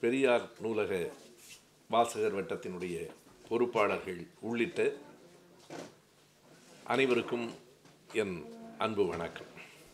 பெரியார் நூலக வாசகர் வட்டத்தினுடைய பொறுப்பாளர்கள் உள்ளிட்ட அனைவருக்கும் என் அன்பு வணக்கம்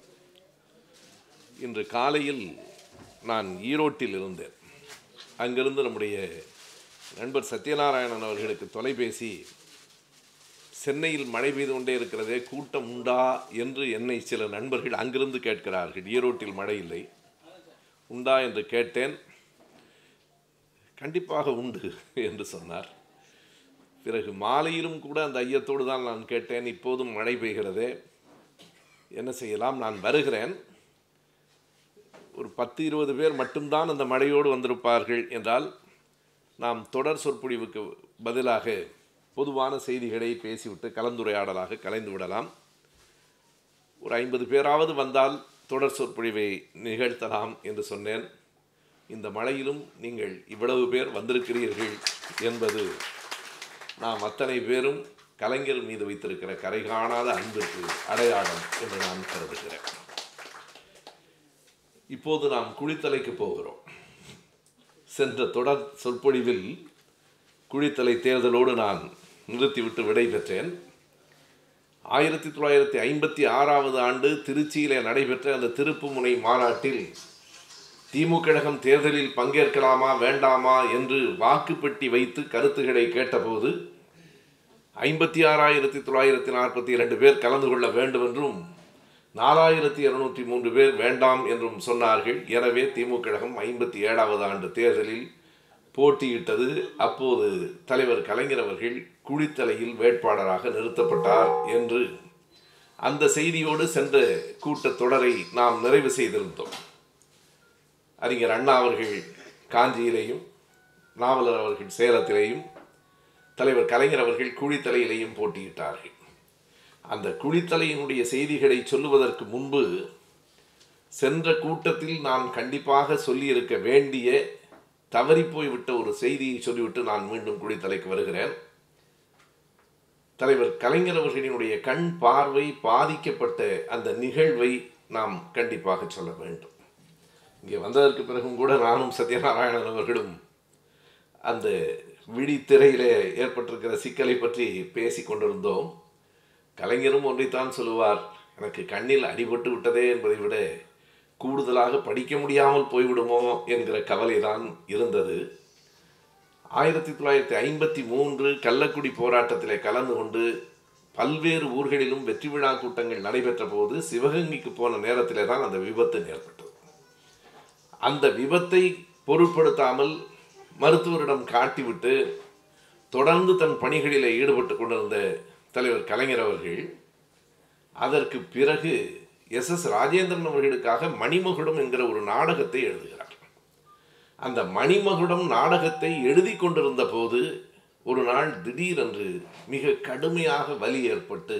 இன்று காலையில் நான் ஈரோட்டில் இருந்தேன் அங்கிருந்து நம்முடைய நண்பர் சத்யநாராயணன் அவர்களுக்கு தொலைபேசி சென்னையில் மழை பெய்து கொண்டே இருக்கிறதே கூட்டம் உண்டா என்று என்னை சில நண்பர்கள் அங்கிருந்து கேட்கிறார்கள் ஈரோட்டில் மழை இல்லை உண்டா என்று கேட்டேன் கண்டிப்பாக உண்டு என்று சொன்னார் பிறகு மாலையிலும் கூட அந்த ஐயத்தோடு தான் நான் கேட்டேன் இப்போதும் மழை பெய்கிறதே என்ன செய்யலாம் நான் வருகிறேன் ஒரு பத்து இருபது பேர் மட்டும்தான் அந்த மழையோடு வந்திருப்பார்கள் என்றால் நாம் தொடர் சொற்பொழிவுக்கு பதிலாக பொதுவான செய்திகளை பேசிவிட்டு கலந்துரையாடலாக கலைந்து விடலாம் ஒரு ஐம்பது பேராவது வந்தால் தொடர் சொற்பொழிவை நிகழ்த்தலாம் என்று சொன்னேன் இந்த மழையிலும் நீங்கள் இவ்வளவு பேர் வந்திருக்கிறீர்கள் என்பது நாம் அத்தனை பேரும் கலைஞர் மீது வைத்திருக்கிற கரை காணாத அன்பிற்கு அடையாளம் என்று நான் கருதுகிறேன் இப்போது நாம் குளித்தலைக்கு போகிறோம் சென்ற தொடர் சொற்பொழிவில் குழித்தலை தேர்தலோடு நான் நிறுத்திவிட்டு விடை பெற்றேன் ஆயிரத்தி தொள்ளாயிரத்தி ஐம்பத்தி ஆறாவது ஆண்டு திருச்சியிலே நடைபெற்ற அந்த திருப்புமுனை மாநாட்டில் திமுக கழகம் தேர்தலில் பங்கேற்கலாமா வேண்டாமா என்று வாக்குப்பெட்டி வைத்து கருத்துக்களை கேட்டபோது ஐம்பத்தி ஆறாயிரத்தி தொள்ளாயிரத்தி நாற்பத்தி இரண்டு பேர் கலந்து கொள்ள வேண்டும் என்றும் நாலாயிரத்தி இருநூற்றி மூன்று பேர் வேண்டாம் என்றும் சொன்னார்கள் எனவே திமுக கழகம் ஐம்பத்தி ஏழாவது ஆண்டு தேர்தலில் போட்டியிட்டது அப்போது தலைவர் கலைஞர் அவர்கள் குழித்தலையில் வேட்பாளராக நிறுத்தப்பட்டார் என்று அந்த செய்தியோடு சென்ற கூட்டத் தொடரை நாம் நிறைவு செய்திருந்தோம் அறிஞர் அண்ணா அவர்கள் காஞ்சியிலேயும் நாவலர் அவர்கள் சேலத்திலேயும் தலைவர் கலைஞர் அவர்கள் குழித்தலையிலேயும் போட்டியிட்டார்கள் அந்த குழித்தலையினுடைய செய்திகளை சொல்லுவதற்கு முன்பு சென்ற கூட்டத்தில் நான் கண்டிப்பாக சொல்லியிருக்க வேண்டிய தவறிப்போய்விட்ட ஒரு செய்தியை சொல்லிவிட்டு நான் மீண்டும் குழித்தலைக்கு வருகிறேன் தலைவர் கலைஞர் அவர்களினுடைய கண் பார்வை பாதிக்கப்பட்ட அந்த நிகழ்வை நாம் கண்டிப்பாக சொல்ல வேண்டும் இங்கே வந்ததற்கு பிறகும் கூட நானும் சத்யநாராயணன் அவர்களும் அந்த விழித்திரையிலே ஏற்பட்டிருக்கிற சிக்கலை பற்றி பேசி கொண்டிருந்தோம் கலைஞரும் ஒன்றைத்தான் சொல்லுவார் எனக்கு கண்ணில் அடிபட்டு விட்டதே என்பதை விட கூடுதலாக படிக்க முடியாமல் போய்விடுமோ என்கிற கவலை தான் இருந்தது ஆயிரத்தி தொள்ளாயிரத்தி ஐம்பத்தி மூன்று கள்ளக்குடி போராட்டத்திலே கலந்து கொண்டு பல்வேறு ஊர்களிலும் வெற்றி விழா கூட்டங்கள் நடைபெற்ற போது சிவகங்கைக்கு போன நேரத்திலே தான் அந்த விபத்து ஏற்பட்டது அந்த விபத்தை பொருட்படுத்தாமல் மருத்துவரிடம் காட்டிவிட்டு தொடர்ந்து தன் பணிகளில் ஈடுபட்டு கொண்டிருந்த தலைவர் கலைஞர் அவர்கள் அதற்கு பிறகு எஸ் எஸ் ராஜேந்திரன் அவர்களுக்காக மணிமகுடம் என்கிற ஒரு நாடகத்தை எழுதுகிறார் அந்த மணிமகுடம் நாடகத்தை எழுதி கொண்டிருந்த போது ஒரு நாள் திடீரென்று மிக கடுமையாக வலி ஏற்பட்டு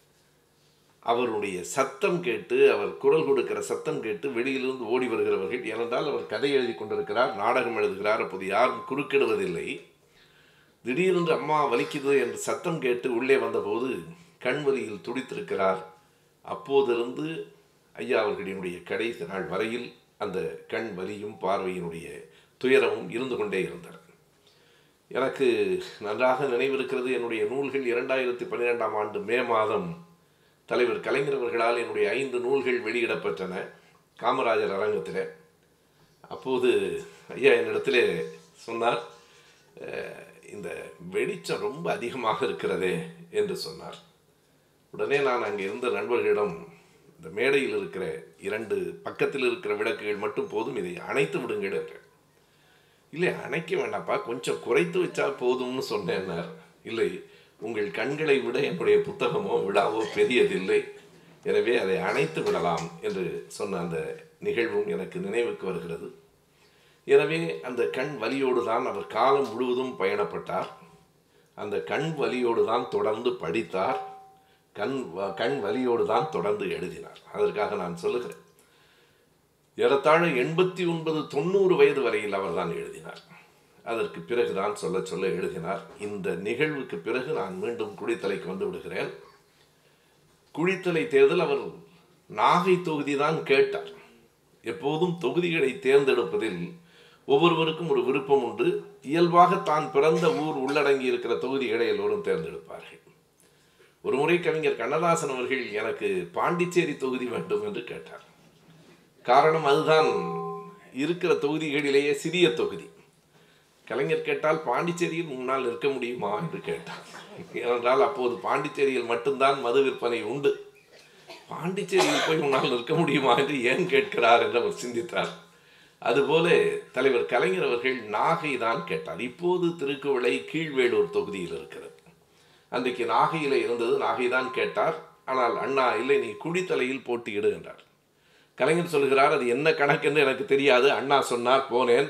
அவருடைய சத்தம் கேட்டு அவர் குரல் கொடுக்கிற சத்தம் கேட்டு வெளியிலிருந்து ஓடி வருகிறவர்கள் ஏனென்றால் அவர் கதை எழுதி கொண்டிருக்கிறார் நாடகம் எழுதுகிறார் அப்போது யாரும் குறுக்கிடுவதில்லை திடீரென்று அம்மா வலிக்குது என்று சத்தம் கேட்டு உள்ளே வந்தபோது கண் வலியில் துடித்திருக்கிறார் அப்போதிருந்து ஐயா அவர்களினுடைய கடைசி நாள் வரையில் அந்த கண் வலியும் பார்வையினுடைய துயரமும் இருந்து கொண்டே இருந்தன எனக்கு நன்றாக நினைவிருக்கிறது என்னுடைய நூல்கள் இரண்டாயிரத்தி பன்னிரெண்டாம் ஆண்டு மே மாதம் தலைவர் கலைஞர் அவர்களால் என்னுடைய ஐந்து நூல்கள் வெளியிடப்பட்டன காமராஜர் அரங்கத்தில் அப்போது ஐயா என்னிடத்தில் சொன்னார் இந்த வெளிச்சம் ரொம்ப அதிகமாக இருக்கிறதே என்று சொன்னார் உடனே நான் அங்கே இருந்த நண்பர்களிடம் இந்த மேடையில் இருக்கிற இரண்டு பக்கத்தில் இருக்கிற விளக்குகள் மட்டும் போதும் இதை அணைத்து விடுங்கள் என்றேன் இல்லை அணைக்க வேண்டாப்பா கொஞ்சம் குறைத்து வச்சா போதும்னு சொன்னேன்னார் இல்லை உங்கள் கண்களை விட என்னுடைய புத்தகமோ விழாவோ பெரியதில்லை எனவே அதை அணைத்து விடலாம் என்று சொன்ன அந்த நிகழ்வும் எனக்கு நினைவுக்கு வருகிறது எனவே அந்த கண் வலியோடு தான் அவர் காலம் முழுவதும் பயணப்பட்டார் அந்த கண் வலியோடு தான் தொடர்ந்து படித்தார் கண் கண் வலியோடு தான் தொடர்ந்து எழுதினார் அதற்காக நான் சொல்லுகிறேன் ஏறத்தாழ எண்பத்தி ஒன்பது தொண்ணூறு வயது வரையில் அவர் தான் எழுதினார் அதற்கு பிறகு தான் சொல்ல சொல்ல எழுதினார் இந்த நிகழ்வுக்கு பிறகு நான் மீண்டும் குடித்தலைக்கு வந்து விடுகிறேன் குழித்தலை தேர்தல் அவர் நாகை தொகுதி தான் கேட்டார் எப்போதும் தொகுதிகளை தேர்ந்தெடுப்பதில் ஒவ்வொருவருக்கும் ஒரு விருப்பம் உண்டு இயல்பாக தான் பிறந்த ஊர் உள்ளடங்கி இருக்கிற தொகுதிகளை எல்லோரும் தேர்ந்தெடுப்பார்கள் ஒரு முறை கவிஞர் கண்ணதாசன் அவர்கள் எனக்கு பாண்டிச்சேரி தொகுதி வேண்டும் என்று கேட்டார் காரணம் அதுதான் இருக்கிற தொகுதிகளிலேயே சிறிய தொகுதி கலைஞர் கேட்டால் பாண்டிச்சேரியில் முன்னால் இருக்க முடியுமா என்று கேட்டார் ஏனென்றால் அப்போது பாண்டிச்சேரியில் மட்டும்தான் மது விற்பனை உண்டு பாண்டிச்சேரியில் போய் முன்னால் நிற்க முடியுமா என்று ஏன் கேட்கிறார் என்று அவர் சிந்தித்தார் அதுபோல தலைவர் கலைஞர் அவர்கள் நாகை தான் கேட்டார் இப்போது திருக்குவளை கீழ்வேலூர் தொகுதியில் இருக்கிறது அன்றைக்கு நாகையில் இருந்தது நாகை தான் கேட்டார் ஆனால் அண்ணா இல்லை நீ குடித்தலையில் போட்டியிடு என்றார் கலைஞர் சொல்கிறார் அது என்ன கணக்கென்று எனக்கு தெரியாது அண்ணா சொன்னார் போனேன்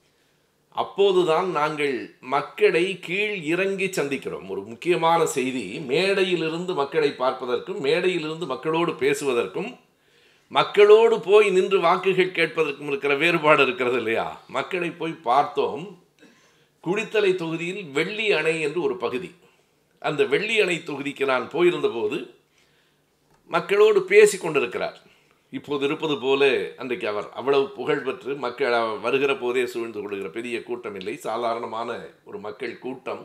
அப்போதுதான் நாங்கள் மக்களை கீழ் இறங்கி சந்திக்கிறோம் ஒரு முக்கியமான செய்தி மேடையிலிருந்து மக்களை பார்ப்பதற்கும் மேடையிலிருந்து மக்களோடு பேசுவதற்கும் மக்களோடு போய் நின்று வாக்குகள் கேட்பதற்கும் இருக்கிற வேறுபாடு இருக்கிறது இல்லையா மக்களை போய் பார்த்தோம் குடித்தலை தொகுதியில் வெள்ளி அணை என்று ஒரு பகுதி அந்த வெள்ளி அணை தொகுதிக்கு நான் போயிருந்த போது மக்களோடு பேசி கொண்டிருக்கிறார் இப்போது இருப்பது போல அன்றைக்கு அவர் அவ்வளவு புகழ் பெற்று மக்கள் அவர் வருகிற போதே சூழ்ந்து கொள்கிற பெரிய கூட்டம் இல்லை சாதாரணமான ஒரு மக்கள் கூட்டம்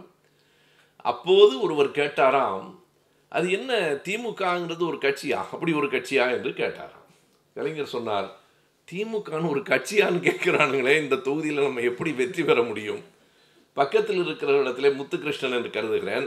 அப்போது ஒருவர் கேட்டாராம் அது என்ன திமுகங்கிறது ஒரு கட்சியா அப்படி ஒரு கட்சியா என்று கேட்டாராம் கலைஞர் சொன்னார் திமுகன்னு ஒரு கட்சியான்னு கேட்கிறானுங்களே இந்த தொகுதியில் நம்ம எப்படி வெற்றி பெற முடியும் பக்கத்தில் இருக்கிற இடத்துல முத்துகிருஷ்ணன் என்று கருதுகிறேன்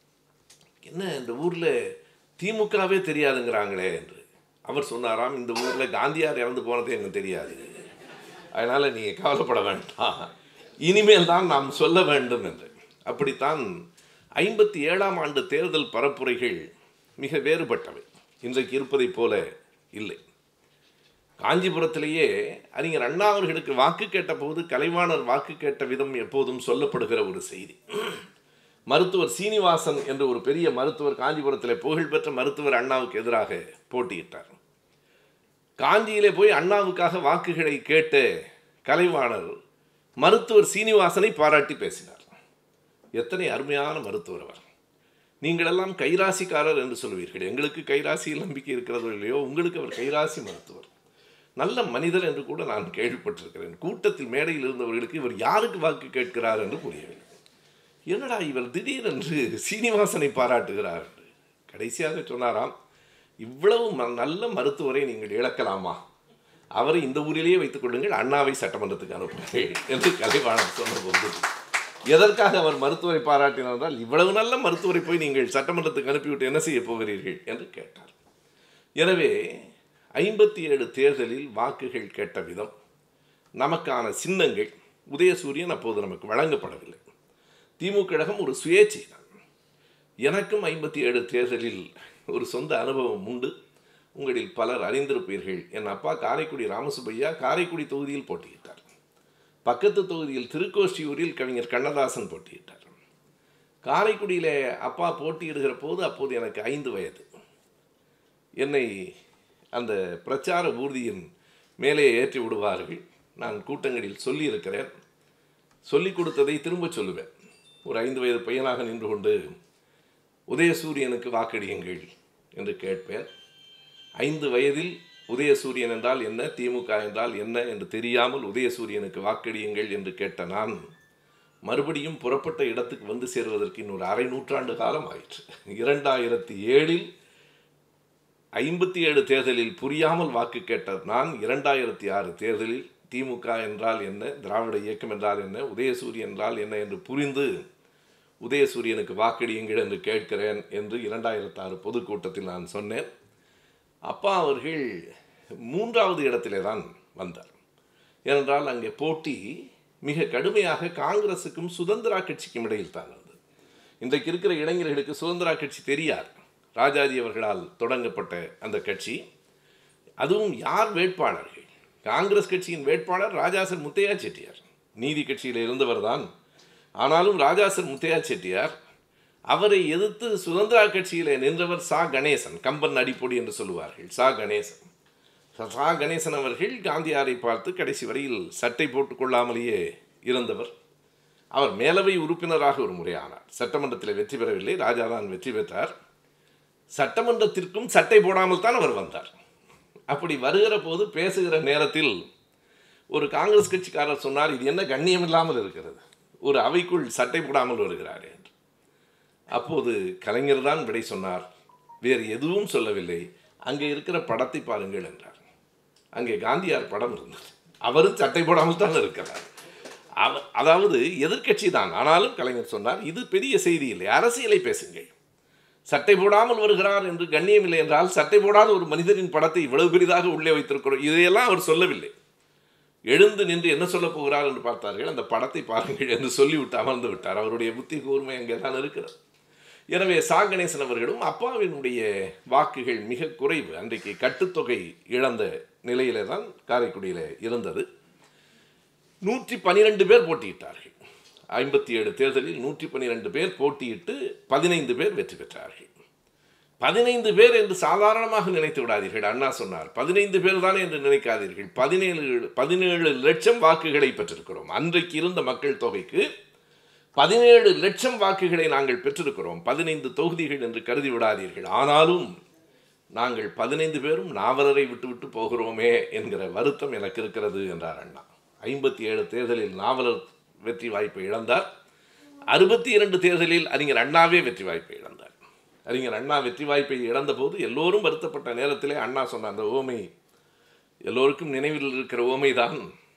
என்ன இந்த ஊரில் திமுகவே தெரியாதுங்கிறாங்களே என்று அவர் சொன்னாராம் இந்த ஊரில் காந்தியார் இறந்து போனதே எனக்கு தெரியாது அதனால் நீங்கள் கவலைப்பட வேண்டாம் இனிமேல் தான் நாம் சொல்ல வேண்டும் என்று அப்படித்தான் ஐம்பத்தி ஏழாம் ஆண்டு தேர்தல் பரப்புரைகள் மிக வேறுபட்டவை இன்றைக்கு இருப்பதைப் போல இல்லை காஞ்சிபுரத்திலேயே அறிஞர் அண்ணா அவர்களுக்கு வாக்கு கேட்டபோது கலைவாணர் வாக்கு கேட்ட விதம் எப்போதும் சொல்லப்படுகிற ஒரு செய்தி மருத்துவர் சீனிவாசன் என்ற ஒரு பெரிய மருத்துவர் காஞ்சிபுரத்தில் புகழ்பெற்ற மருத்துவர் அண்ணாவுக்கு எதிராக போட்டியிட்டார் காஞ்சியிலே போய் அண்ணாவுக்காக வாக்குகளை கேட்டு கலைவாணர் மருத்துவர் சீனிவாசனை பாராட்டி பேசினார் எத்தனை அருமையான மருத்துவர் அவர் நீங்களெல்லாம் கைராசிக்காரர் என்று சொல்வீர்கள் எங்களுக்கு கைராசியில் நம்பிக்கை இருக்கிறதோ இல்லையோ உங்களுக்கு அவர் கைராசி மருத்துவர் நல்ல மனிதர் என்று கூட நான் கேள்விப்பட்டிருக்கிறேன் கூட்டத்தில் மேடையில் இருந்தவர்களுக்கு இவர் யாருக்கு வாக்கு கேட்கிறார் என்று புரியவில்லை என்னடா இவர் திடீரென்று சீனிவாசனை பாராட்டுகிறார் என்று கடைசியாக சொன்னாராம் இவ்வளவு ம- நல்ல மருத்துவரை நீங்கள் இழக்கலாமா அவரை இந்த ஊரிலேயே வைத்துக் கொள்ளுங்கள் அண்ணாவை சட்டமன்றத்துக்கு அனுப்புங்கள் என்று கலைவாணர் சொன்னபோது எதற்காக அவர் மருத்துவரை பாராட்டினார் என்றால் இவ்வளவு நல்ல மருத்துவரை போய் நீங்கள் சட்டமன்றத்துக்கு அனுப்பிவிட்டு என்ன செய்ய போகிறீர்கள் என்று கேட்டார் எனவே ஐம்பத்தி ஏழு தேர்தலில் வாக்குகள் கேட்ட விதம் நமக்கான சின்னங்கள் உதயசூரியன் அப்போது நமக்கு வழங்கப்படவில்லை திமுக கழகம் ஒரு சுயேட்சை தான் எனக்கும் ஐம்பத்தி ஏழு தேர்தலில் ஒரு சொந்த அனுபவம் உண்டு உங்களில் பலர் அறிந்திருப்பீர்கள் என் அப்பா காரைக்குடி ராமசுப்பையா காரைக்குடி தொகுதியில் போட்டியிட்டார் பக்கத்து தொகுதியில் திருக்கோஷ்டியூரில் கவிஞர் கண்ணதாசன் போட்டியிட்டார் காரைக்குடியிலே அப்பா போட்டியிடுகிற போது அப்போது எனக்கு ஐந்து வயது என்னை அந்த பிரச்சார ஊர்தியின் மேலே ஏற்றி விடுவார்கள் நான் கூட்டங்களில் சொல்லியிருக்கிறேன் சொல்லிக் கொடுத்ததை திரும்பச் சொல்லுவேன் ஒரு ஐந்து வயது பையனாக நின்று கொண்டு உதயசூரியனுக்கு வாக்களியுங்கள் என்று கேட்பேன் ஐந்து வயதில் உதயசூரியன் என்றால் என்ன திமுக என்றால் என்ன என்று தெரியாமல் உதயசூரியனுக்கு வாக்களியுங்கள் என்று கேட்ட நான் மறுபடியும் புறப்பட்ட இடத்துக்கு வந்து சேர்வதற்கு இன்னொரு அரை நூற்றாண்டு காலம் ஆயிற்று இரண்டாயிரத்தி ஏழில் ஐம்பத்தி ஏழு தேர்தலில் புரியாமல் வாக்கு கேட்ட நான் இரண்டாயிரத்தி ஆறு தேர்தலில் திமுக என்றால் என்ன திராவிட இயக்கம் என்றால் என்ன உதயசூரியன் என்றால் என்ன என்று புரிந்து உதயசூரியனுக்கு வாக்களியுங்கள் என்று கேட்கிறேன் என்று இரண்டாயிரத்தி ஆறு பொதுக்கூட்டத்தில் நான் சொன்னேன் அப்பா அவர்கள் மூன்றாவது இடத்திலே தான் வந்தார் ஏனென்றால் அங்கே போட்டி மிக கடுமையாக காங்கிரசுக்கும் சுதந்திரா கட்சிக்கும் இடையில் தான் வந்தது இன்றைக்கு இருக்கிற இளைஞர்களுக்கு சுதந்திரா கட்சி தெரியாது ராஜாஜி அவர்களால் தொடங்கப்பட்ட அந்த கட்சி அதுவும் யார் வேட்பாளர்கள் காங்கிரஸ் கட்சியின் வேட்பாளர் ராஜாசர் முத்தையா செட்டியார் நீதி கட்சியில் இருந்தவர் தான் ஆனாலும் ராஜாசர் முத்தையா செட்டியார் அவரை எதிர்த்து சுதந்திரா கட்சியிலே நின்றவர் சா கணேசன் கம்பன் அடிப்பொடி என்று சொல்லுவார்கள் சா கணேசன் சா கணேசன் அவர்கள் காந்தியாரை பார்த்து கடைசி வரையில் சட்டை போட்டுக் கொள்ளாமலேயே இருந்தவர் அவர் மேலவை உறுப்பினராக ஒரு முறையானார் சட்டமன்றத்தில் வெற்றி பெறவில்லை ராஜா தான் வெற்றி பெற்றார் சட்டமன்றத்திற்கும் சட்டை போடாமல் தான் அவர் வந்தார் அப்படி வருகிற போது பேசுகிற நேரத்தில் ஒரு காங்கிரஸ் கட்சிக்காரர் சொன்னார் இது என்ன கண்ணியம் இல்லாமல் இருக்கிறது ஒரு அவைக்குள் சட்டை போடாமல் வருகிறார் என்று அப்போது கலைஞர் தான் விடை சொன்னார் வேறு எதுவும் சொல்லவில்லை அங்கே இருக்கிற படத்தை பாருங்கள் என்றார் அங்கே காந்தியார் படம் இருந்தது அவரும் சட்டை போடாமல் தான் இருக்கிறார் அவ அதாவது எதிர்க்கட்சி தான் ஆனாலும் கலைஞர் சொன்னார் இது பெரிய செய்தி இல்லை அரசியலை பேசுங்கள் சட்டை போடாமல் வருகிறார் என்று கண்ணியம் இல்லை என்றால் சட்டை போடாத ஒரு மனிதரின் படத்தை இவ்வளவு பெரிதாக உள்ளே வைத்திருக்கிறோம் இதையெல்லாம் அவர் சொல்லவில்லை எழுந்து நின்று என்ன சொல்ல போகிறார் என்று பார்த்தார்கள் அந்த படத்தை பாருங்கள் என்று சொல்லிவிட்டு அமர்ந்து விட்டார் அவருடைய புத்தி கூர்மை அங்கே தான் இருக்கிறது எனவே சா கணேசன் அவர்களும் அப்பாவினுடைய வாக்குகள் மிக குறைவு அன்றைக்கு கட்டுத்தொகை இழந்த நிலையிலே தான் காரைக்குடியில் இருந்தது நூற்றி பனிரெண்டு பேர் போட்டியிட்டார்கள் ஐம்பத்தி ஏழு தேர்தலில் நூற்றி பன்னிரெண்டு பேர் போட்டியிட்டு பதினைந்து பேர் வெற்றி பெற்றார்கள் பதினைந்து பேர் என்று சாதாரணமாக நினைத்து விடாதீர்கள் அண்ணா சொன்னார் பதினைந்து பேர் தானே என்று நினைக்காதீர்கள் பதினேழு பதினேழு லட்சம் வாக்குகளை பெற்றிருக்கிறோம் அன்றைக்கு இருந்த மக்கள் தொகைக்கு பதினேழு லட்சம் வாக்குகளை நாங்கள் பெற்றிருக்கிறோம் பதினைந்து தொகுதிகள் என்று கருதி விடாதீர்கள் ஆனாலும் நாங்கள் பதினைந்து பேரும் நாவலரை விட்டுவிட்டு போகிறோமே என்கிற வருத்தம் எனக்கு இருக்கிறது என்றார் அண்ணா ஐம்பத்தி ஏழு தேர்தலில் நாவலர் வெற்றி வாய்ப்பை இழந்தார் அறுபத்தி இரண்டு தேர்தலில் அறிஞர் அண்ணாவே வெற்றி வாய்ப்பை இழந்தார் அறிஞர் அண்ணா வெற்றி வாய்ப்பை இழந்தபோது எல்லோரும் வருத்தப்பட்ட நேரத்திலே அண்ணா சொன்ன அந்த ஓமை எல்லோருக்கும் நினைவில் இருக்கிற ஓமை தான்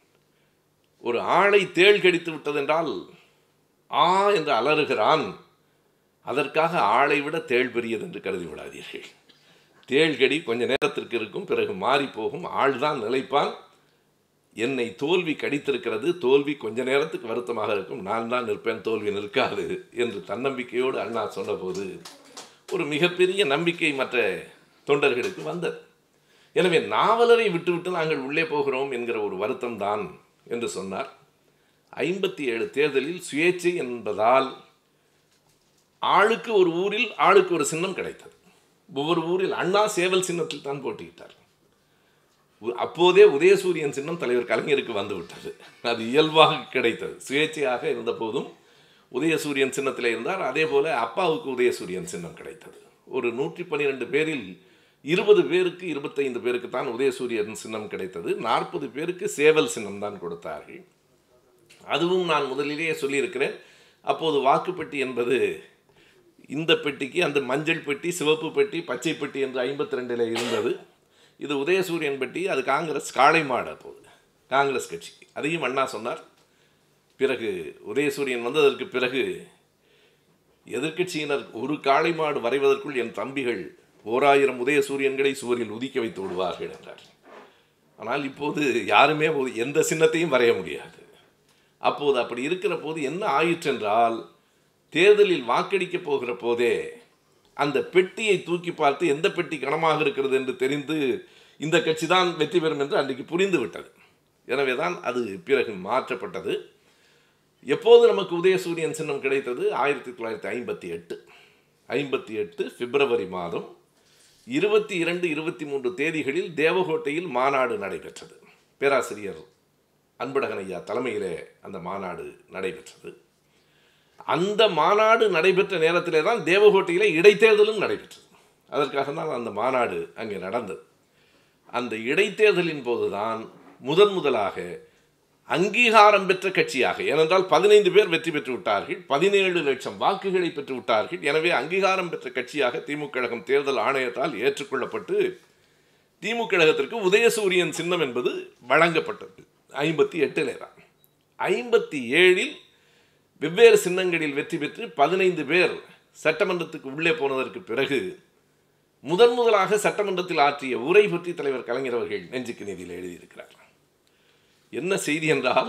ஒரு ஆளை தேள் கடித்து விட்டதென்றால் ஆ என்று அலறுகிறான் அதற்காக ஆளை விட தேள் பெரியது என்று கருதி விடாதீர்கள் தேள்கடி கொஞ்ச நேரத்திற்கு இருக்கும் பிறகு மாறி போகும் ஆள்தான் நிலைப்பான் என்னை தோல்வி கடித்திருக்கிறது தோல்வி கொஞ்ச நேரத்துக்கு வருத்தமாக இருக்கும் நான் தான் நிற்பேன் தோல்வி நிற்காது என்று தன்னம்பிக்கையோடு அண்ணா சொன்னபோது ஒரு மிகப்பெரிய நம்பிக்கை மற்ற தொண்டர்களுக்கு வந்தது எனவே நாவலரை விட்டுவிட்டு நாங்கள் உள்ளே போகிறோம் என்கிற ஒரு வருத்தம் தான் என்று சொன்னார் ஐம்பத்தி ஏழு தேர்தலில் சுயேட்சை என்பதால் ஆளுக்கு ஒரு ஊரில் ஆளுக்கு ஒரு சின்னம் கிடைத்தது ஒவ்வொரு ஊரில் அண்ணா சேவல் சின்னத்தில் தான் போட்டியிட்டார் உ- அப்போதே உதயசூரியன் சின்னம் தலைவர் கலைஞருக்கு வந்து விட்டது அது இயல்பாக கிடைத்தது சுயேட்சையாக இருந்த போதும் உதயசூரியன் சின்னத்தில் இருந்தார் அதே போல அப்பாவுக்கு உதயசூரியன் சின்னம் கிடைத்தது ஒரு நூற்றி பன்னிரெண்டு பேரில் இருபது பேருக்கு இருபத்தைந்து பேருக்கு தான் உதயசூரியன் சின்னம் கிடைத்தது நாற்பது பேருக்கு சேவல் சின்னம் தான் கொடுத்தார்கள் அதுவும் நான் முதலிலேயே சொல்லியிருக்கிறேன் அப்போது வாக்குப்பெட்டி என்பது இந்த பெட்டிக்கு அந்த மஞ்சள் பெட்டி சிவப்பு பெட்டி பச்சை பெட்டி என்று ஐம்பத்தி ரெண்டில் இருந்தது இது உதயசூரியன் பெட்டி அது காங்கிரஸ் காளை மாடு அப்போது காங்கிரஸ் கட்சி அதையும் அண்ணா சொன்னார் பிறகு உதயசூரியன் வந்ததற்கு பிறகு எதிர்க்கட்சியினர் ஒரு காளை மாடு வரைவதற்குள் என் தம்பிகள் ஓராயிரம் உதயசூரியன்களை சுவரில் உதிக்க வைத்து விடுவார்கள் என்றார் ஆனால் இப்போது யாருமே ஒரு- எந்த சின்னத்தையும் வரைய முடியாது அப்போது அப்படி இருக்கிற போது என்ன ஆயிற்று என்றால் தேர்தலில் வாக்களிக்க போகிற போதே அந்த பெட்டியை தூக்கி பார்த்து எந்த பெட்டி கனமாக இருக்கிறது என்று தெரிந்து இந்த கட்சி தான் வெற்றி பெறும் என்று அன்றைக்கு புரிந்து விட்டது எனவே தான் அது பிறகு மாற்றப்பட்டது எப்போது நமக்கு உதயசூரியன் சின்னம் கிடைத்தது ஆயிரத்தி தொள்ளாயிரத்தி ஐம்பத்தி எட்டு ஐம்பத்தி எட்டு பிப்ரவரி மாதம் இருபத்தி இரண்டு இருபத்தி மூன்று தேதிகளில் தேவகோட்டையில் மாநாடு நடைபெற்றது பேராசிரியர் அன்பழகன் ஐயா தலைமையிலே அந்த மாநாடு நடைபெற்றது அந்த மாநாடு நடைபெற்ற நேரத்திலே தான் தேவகோட்டையிலே இடைத்தேர்தலும் நடைபெற்றது அதற்காக தான் அந்த மாநாடு அங்கே நடந்தது அந்த இடைத்தேர்தலின் போதுதான் முதன் முதலாக அங்கீகாரம் பெற்ற கட்சியாக ஏனென்றால் பதினைந்து பேர் வெற்றி பெற்று விட்டார்கள் பதினேழு லட்சம் வாக்குகளை பெற்று விட்டார்கள் எனவே அங்கீகாரம் பெற்ற கட்சியாக திமுக கழகம் தேர்தல் ஆணையத்தால் ஏற்றுக்கொள்ளப்பட்டு திமுக கழகத்திற்கு உதயசூரியன் சின்னம் என்பது வழங்கப்பட்டது ஐம்பத்தி எட்டிலே தான் ஐம்பத்தி ஏழில் வெவ்வேறு சின்னங்களில் வெற்றி பெற்று பதினைந்து பேர் சட்டமன்றத்துக்கு உள்ளே போனதற்கு பிறகு முதன் முதலாக சட்டமன்றத்தில் ஆற்றிய உரை பற்றி தலைவர் கலைஞர் அவர்கள் நெஞ்சுக்கு நீதியில் எழுதியிருக்கிறார் என்ன செய்தி என்றால்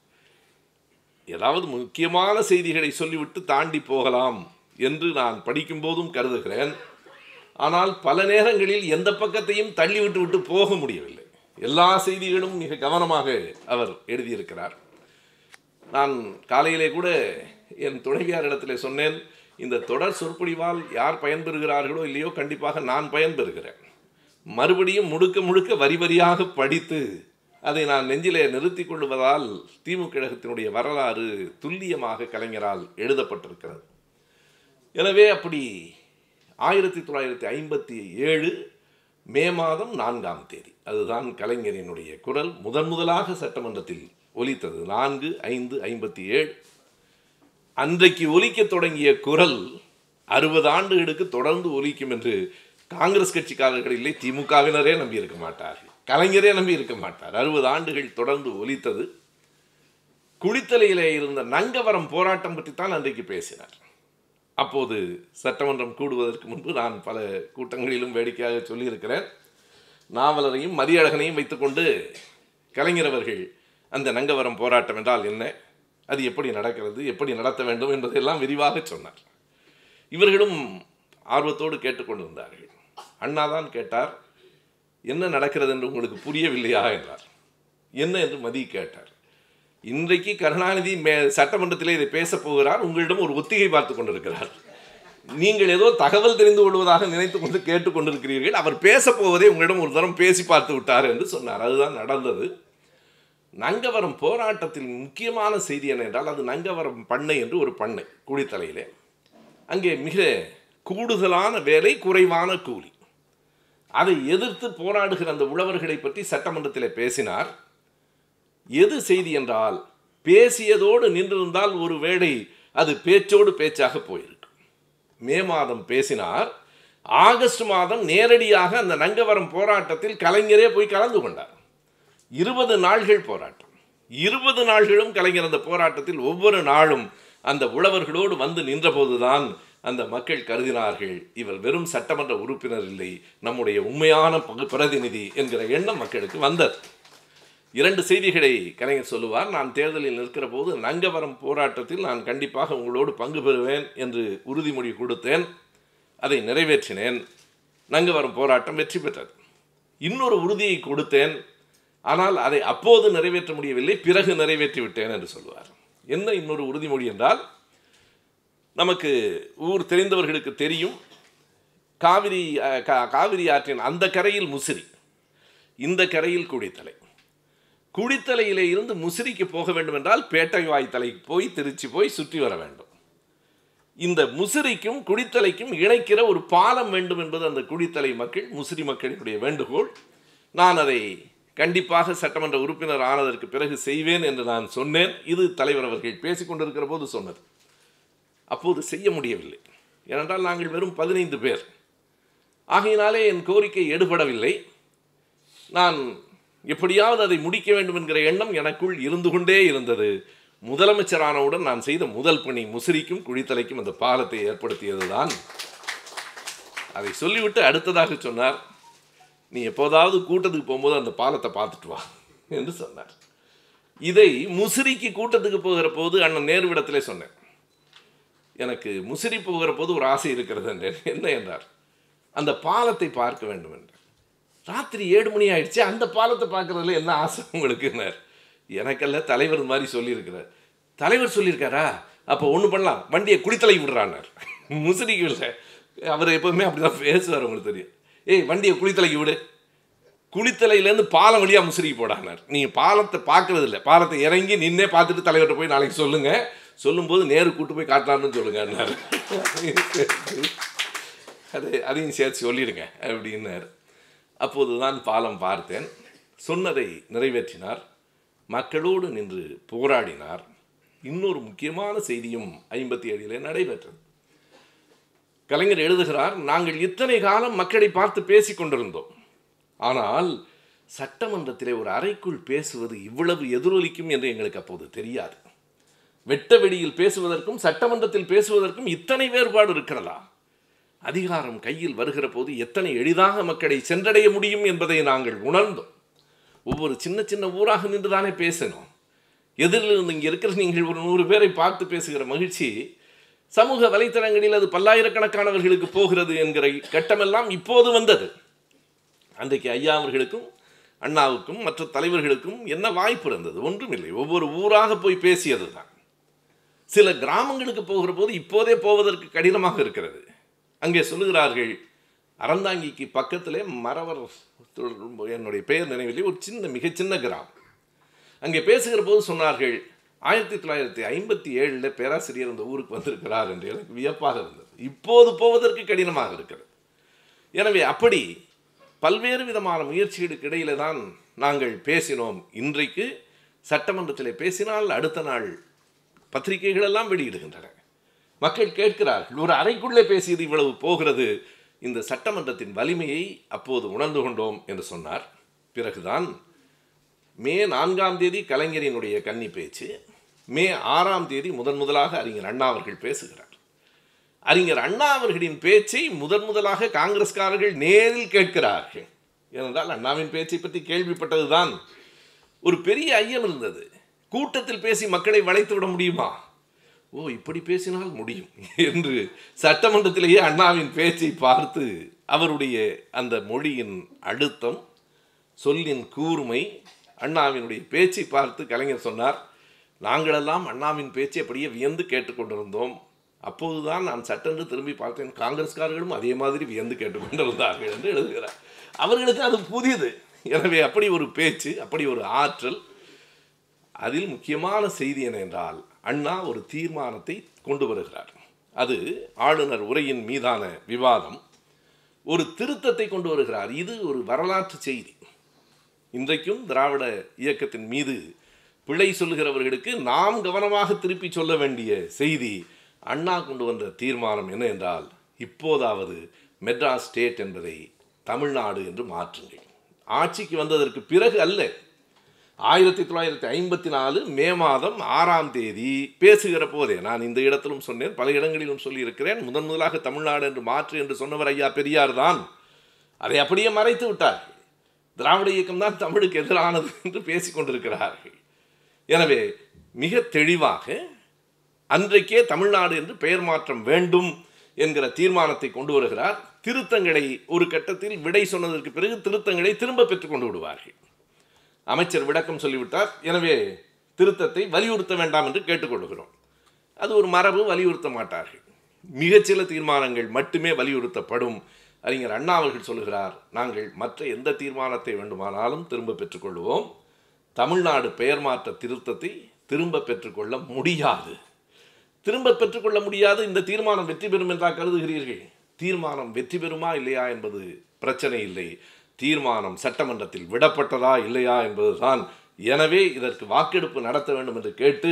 ஏதாவது முக்கியமான செய்திகளை சொல்லிவிட்டு தாண்டி போகலாம் என்று நான் படிக்கும்போதும் கருதுகிறேன் ஆனால் பல நேரங்களில் எந்த பக்கத்தையும் தள்ளிவிட்டு விட்டு போக முடியவில்லை எல்லா செய்திகளும் மிக கவனமாக அவர் எழுதியிருக்கிறார் நான் காலையிலே கூட என் துணைவியாரிடத்தில் சொன்னேன் இந்த தொடர் சொற்பொழிவால் யார் பயன்பெறுகிறார்களோ இல்லையோ கண்டிப்பாக நான் பயன்பெறுகிறேன் மறுபடியும் முழுக்க முழுக்க வரி வரியாக படித்து அதை நான் நெஞ்சிலே நிறுத்திக் கொள்வதால் திமுக கழகத்தினுடைய வரலாறு துல்லியமாக கலைஞரால் எழுதப்பட்டிருக்கிறது எனவே அப்படி ஆயிரத்தி தொள்ளாயிரத்தி ஐம்பத்தி ஏழு மே மாதம் நான்காம் தேதி அதுதான் கலைஞரினுடைய குரல் முதன் முதலாக சட்டமன்றத்தில் ஒலித்தது நான்கு ஐந்து ஐம்பத்தி ஏழு அன்றைக்கு ஒலிக்கத் தொடங்கிய குரல் அறுபது ஆண்டுகளுக்கு தொடர்ந்து ஒலிக்கும் என்று காங்கிரஸ் கட்சிக்காரர்கள் இல்லை திமுகவினரே நம்பி இருக்க மாட்டார்கள் கலைஞரே நம்பி இருக்க மாட்டார் அறுபது ஆண்டுகள் தொடர்ந்து ஒலித்தது குளித்தலையிலே இருந்த நங்கவரம் போராட்டம் பற்றி தான் அன்றைக்கு பேசினார் அப்போது சட்டமன்றம் கூடுவதற்கு முன்பு நான் பல கூட்டங்களிலும் வேடிக்கையாக சொல்லியிருக்கிறேன் நாவலரையும் மதியழகனையும் வைத்துக்கொண்டு கலைஞர் அவர்கள் அந்த நங்கவரம் போராட்டம் என்றால் என்ன அது எப்படி நடக்கிறது எப்படி நடத்த வேண்டும் என்பதையெல்லாம் விரிவாக சொன்னார் இவர்களும் ஆர்வத்தோடு கேட்டுக்கொண்டிருந்தார்கள் அண்ணா தான் கேட்டார் என்ன நடக்கிறது என்று உங்களுக்கு புரியவில்லையா என்றார் என்ன என்று மதி கேட்டார் இன்றைக்கு கருணாநிதி மே சட்டமன்றத்தில் இதை பேசப் போகிறார் உங்களிடம் ஒரு ஒத்திகை பார்த்து கொண்டிருக்கிறார் நீங்கள் ஏதோ தகவல் தெரிந்து கொள்வதாக நினைத்து கொண்டு கேட்டுக்கொண்டிருக்கிறீர்கள் அவர் பேசப் போவதை உங்களிடம் ஒரு தரம் பேசி பார்த்து விட்டார் என்று சொன்னார் அதுதான் நடந்தது நங்கவரம் போராட்டத்தில் முக்கியமான செய்தி என்ன என்றால் அது நங்கவரம் பண்ணை என்று ஒரு பண்ணை குடித்தலையிலே அங்கே மிக கூடுதலான வேலை குறைவான கூலி அதை எதிர்த்து போராடுகிற அந்த உழவர்களை பற்றி சட்டமன்றத்தில் பேசினார் எது செய்தி என்றால் பேசியதோடு நின்றிருந்தால் ஒரு வேளை அது பேச்சோடு பேச்சாக போயிருக்கும் மே மாதம் பேசினார் ஆகஸ்ட் மாதம் நேரடியாக அந்த நங்கவரம் போராட்டத்தில் கலைஞரே போய் கலந்து கொண்டார் இருபது நாள்கள் போராட்டம் இருபது நாள்களும் கலைஞர் அந்த போராட்டத்தில் ஒவ்வொரு நாளும் அந்த உழவர்களோடு வந்து நின்றபோதுதான் அந்த மக்கள் கருதினார்கள் இவர் வெறும் சட்டமன்ற உறுப்பினர் இல்லை நம்முடைய உண்மையான பகு- பிரதிநிதி என்கிற எண்ணம் மக்களுக்கு வந்தது இரண்டு செய்திகளை கலைஞர் சொல்லுவார் நான் தேர்தலில் நிற்கிற போது நங்கவரம் போராட்டத்தில் நான் கண்டிப்பாக உங்களோடு பங்கு பெறுவேன் என்று உறுதிமொழி கொடுத்தேன் அதை நிறைவேற்றினேன் நங்கவரம் போராட்டம் வெற்றி பெற்றது இன்னொரு உறுதியை கொடுத்தேன் ஆனால் அதை அப்போது நிறைவேற்ற முடியவில்லை பிறகு நிறைவேற்றி விட்டேன் என்று சொல்லுவார் என்ன இன்னொரு உறுதிமொழி என்றால் நமக்கு ஊர் தெரிந்தவர்களுக்கு தெரியும் காவிரி அஹ், கா- காவிரி ஆற்றின் அந்த கரையில் முசிறி இந்த கரையில் குடித்தலை குடித்தலையிலே இருந்து முசிறிக்கு போக வேண்டும் என்றால் பேட்டை வாய்த்தலைக்கு போய் திருச்சி போய் சுற்றி வர வேண்டும் இந்த முசிறிக்கும் குடித்தலைக்கும் இணைக்கிற ஒரு பாலம் வேண்டும் என்பது அந்த குடித்தலை மக்கள் முசிறி மக்களினுடைய வேண்டுகோள் நான் அதை கண்டிப்பாக சட்டமன்ற உறுப்பினர் ஆனதற்கு பிறகு செய்வேன் என்று நான் சொன்னேன் இது தலைவர் அவர்கள் பேசிக் கொண்டிருக்கிற போது சொன்னது அப்போது செய்ய முடியவில்லை ஏனென்றால் நாங்கள் வெறும் பதினைந்து பேர் ஆகையினாலே என் கோரிக்கை எடுபடவில்லை நான் எப்படியாவது அதை முடிக்க வேண்டும் என்கிற எண்ணம் எனக்குள் இருந்து கொண்டே இருந்தது முதலமைச்சரானவுடன் நான் செய்த முதல் பணி முசிறிக்கும் குழித்தலைக்கும் அந்த பாலத்தை ஏற்படுத்தியதுதான் அதை சொல்லிவிட்டு அடுத்ததாக சொன்னார் நீ எப்போதாவது கூட்டத்துக்கு போகும்போது அந்த பாலத்தை பார்த்துட்டு வா என்று சொன்னார் இதை முசிறிக்கு கூட்டத்துக்கு போகிற போது அண்ணன் நேருவிடத்திலே சொன்னேன் எனக்கு முசிறி போகிற போது ஒரு ஆசை இருக்கிறது என்றேன் என்ன என்றார் அந்த பாலத்தை பார்க்க வேண்டும் என்றார் ராத்திரி ஏழு மணி ஆயிடுச்சு அந்த பாலத்தை பார்க்கறதுல என்ன ஆசை உங்களுக்குன்னார் எனக்கல்ல தலைவர் மாதிரி சொல்லியிருக்கிறார் தலைவர் சொல்லியிருக்காரா அப்போ ஒன்று பண்ணலாம் வண்டியை குடித்தலை விடுறான்னார் முசிறிக்கு இல்லை அவர் எப்போதுமே அப்படி தான் பேசுவார் உங்களுக்கு தெரியும் ஏய் வண்டியை குளித்தலைக்கு விடு குளித்தலையிலேருந்து பாலம் வழியாக முசிறிக்கு போடானார் நீங்கள் பாலத்தை பார்க்கறது இல்லை பாலத்தை இறங்கி நின்னே பார்த்துட்டு தலைவர்கிட்ட போய் நாளைக்கு சொல்லுங்கள் சொல்லும்போது நேரு கூட்டு போய் காட்டலான்னு சொல்லுங்கன்னார் அது அதையும் சேர்த்து சொல்லிடுங்க அப்படின்னார் அப்போது தான் பாலம் பார்த்தேன் சொன்னதை நிறைவேற்றினார் மக்களோடு நின்று போராடினார் இன்னொரு முக்கியமான செய்தியும் ஐம்பத்தி ஏழிலே நடைபெற்றது கலைஞர் எழுதுகிறார் நாங்கள் இத்தனை காலம் மக்களை பார்த்து பேசிக் கொண்டிருந்தோம் ஆனால் சட்டமன்றத்திலே ஒரு அறைக்குள் பேசுவது இவ்வளவு எதிரொலிக்கும் என்று எங்களுக்கு அப்போது தெரியாது வெட்ட வெளியில் பேசுவதற்கும் சட்டமன்றத்தில் பேசுவதற்கும் இத்தனை வேறுபாடு இருக்கிறதா அதிகாரம் கையில் வருகிற போது எத்தனை எளிதாக மக்களை சென்றடைய முடியும் என்பதை நாங்கள் உணர்ந்தோம் ஒவ்வொரு சின்ன சின்ன ஊராக நின்று தானே பேசணும் எதிரில் இருந்து இங்கே இருக்கிற நீங்கள் ஒரு நூறு பேரை பார்த்து பேசுகிற மகிழ்ச்சி சமூக வலைத்தளங்களில் அது பல்லாயிரக்கணக்கானவர்களுக்கு போகிறது என்கிற கட்டமெல்லாம் இப்போது வந்தது அன்றைக்கு ஐயா அவர்களுக்கும் அண்ணாவுக்கும் மற்ற தலைவர்களுக்கும் என்ன வாய்ப்பு இருந்தது ஒன்றுமில்லை ஒவ்வொரு ஊராக போய் பேசியது தான் சில கிராமங்களுக்கு போகிற போது இப்போதே போவதற்கு கடினமாக இருக்கிறது அங்கே சொல்லுகிறார்கள் அறந்தாங்கிக்கு பக்கத்திலே மறவர் என்னுடைய பெயர் நினைவில்லை ஒரு சின்ன மிகச்சின்ன கிராமம் அங்கே பேசுகிற போது சொன்னார்கள் ஆயிரத்தி தொள்ளாயிரத்தி ஐம்பத்தி ஏழில் பேராசிரியர் அந்த ஊருக்கு வந்திருக்கிறார் என்று எனக்கு வியப்பாக இருந்தது இப்போது போவதற்கு கடினமாக இருக்கிறது எனவே அப்படி பல்வேறு விதமான முயற்சிகளுக்கு இடையில தான் நாங்கள் பேசினோம் இன்றைக்கு சட்டமன்றத்தில் பேசினால் அடுத்த நாள் பத்திரிகைகள் எல்லாம் வெளியிடுகின்றன மக்கள் கேட்கிறார்கள் ஒரு அறைக்குள்ளே பேசியது இவ்வளவு போகிறது இந்த சட்டமன்றத்தின் வலிமையை அப்போது உணர்ந்து கொண்டோம் என்று சொன்னார் பிறகுதான் மே நான்காம் தேதி கலைஞரினுடைய கன்னி பேச்சு மே ஆறாம் தேதி முதன் முதலாக அறிஞர் அண்ணா அவர்கள் பேசுகிறார் அறிஞர் அண்ணா அவர்களின் பேச்சை முதன் முதலாக காங்கிரஸ்காரர்கள் நேரில் கேட்கிறார்கள் ஏனென்றால் அண்ணாவின் பேச்சை பற்றி கேள்விப்பட்டதுதான் ஒரு பெரிய ஐயம் இருந்தது கூட்டத்தில் பேசி மக்களை வளைத்து விட முடியுமா ஓ இப்படி பேசினால் முடியும் என்று சட்டமன்றத்திலேயே அண்ணாவின் பேச்சை பார்த்து அவருடைய அந்த மொழியின் அழுத்தம் சொல்லின் கூர்மை அண்ணாவினுடைய பேச்சை பார்த்து கலைஞர் சொன்னார் நாங்களெல்லாம் அண்ணாவின் பேச்சை அப்படியே வியந்து கேட்டுக்கொண்டிருந்தோம் அப்போதுதான் நான் சட்டென்று திரும்பி பார்த்தேன் காங்கிரஸ்காரர்களும் அதே மாதிரி வியந்து கேட்டுக்கொண்டிருந்தார்கள் என்று எழுதுகிறார் அவர்களுக்கு அது புதியது எனவே அப்படி ஒரு பேச்சு அப்படி ஒரு ஆற்றல் அதில் முக்கியமான செய்தி என்ன என்றால் அண்ணா ஒரு தீர்மானத்தை கொண்டு வருகிறார் அது ஆளுநர் உரையின் மீதான விவாதம் ஒரு திருத்தத்தை கொண்டு வருகிறார் இது ஒரு வரலாற்று செய்தி இன்றைக்கும் திராவிட இயக்கத்தின் மீது பிழை சொல்லுகிறவர்களுக்கு நாம் கவனமாக திருப்பி சொல்ல வேண்டிய செய்தி அண்ணா கொண்டு வந்த தீர்மானம் என்ன என்றால் இப்போதாவது மெட்ராஸ் ஸ்டேட் என்பதை தமிழ்நாடு என்று மாற்றுங்கள் ஆட்சிக்கு வந்ததற்கு பிறகு அல்ல ஆயிரத்தி தொள்ளாயிரத்தி ஐம்பத்தி நாலு மே மாதம் ஆறாம் தேதி பேசுகிற போதே நான் இந்த இடத்திலும் சொன்னேன் பல இடங்களிலும் சொல்லியிருக்கிறேன் முதன் முதலாக தமிழ்நாடு என்று மாற்று என்று சொன்னவர் ஐயா பெரியார் தான் அதை அப்படியே மறைத்து விட்டார்கள் திராவிட இயக்கம் தான் தமிழுக்கு எதிரானது என்று பேசிக் கொண்டிருக்கிறார்கள் எனவே மிக தெளிவாக அன்றைக்கே தமிழ்நாடு என்று பெயர் மாற்றம் வேண்டும் என்கிற தீர்மானத்தை கொண்டு வருகிறார் திருத்தங்களை ஒரு கட்டத்தில் விடை சொன்னதற்கு பிறகு திருத்தங்களை திரும்ப பெற்றுக் கொண்டு விடுவார்கள் அமைச்சர் விளக்கம் சொல்லிவிட்டார் எனவே திருத்தத்தை வலியுறுத்த வேண்டாம் என்று கேட்டுக்கொள்கிறோம் அது ஒரு மரபு வலியுறுத்த மாட்டார்கள் மிகச்சில தீர்மானங்கள் மட்டுமே வலியுறுத்தப்படும் அறிஞர் அண்ணா அவர்கள் சொல்லுகிறார் நாங்கள் மற்ற எந்த தீர்மானத்தை வேண்டுமானாலும் திரும்ப பெற்றுக்கொள்வோம் தமிழ்நாடு பெயர் மாற்ற திருத்தத்தை திரும்ப பெற்றுக்கொள்ள முடியாது திரும்ப பெற்றுக்கொள்ள முடியாது இந்த தீர்மானம் வெற்றி பெறும் என்றா கருதுகிறீர்கள் தீர்மானம் வெற்றி பெறுமா இல்லையா என்பது பிரச்சனை இல்லை தீர்மானம் சட்டமன்றத்தில் விடப்பட்டதா இல்லையா என்பதுதான் எனவே இதற்கு வாக்கெடுப்பு நடத்த வேண்டும் என்று கேட்டு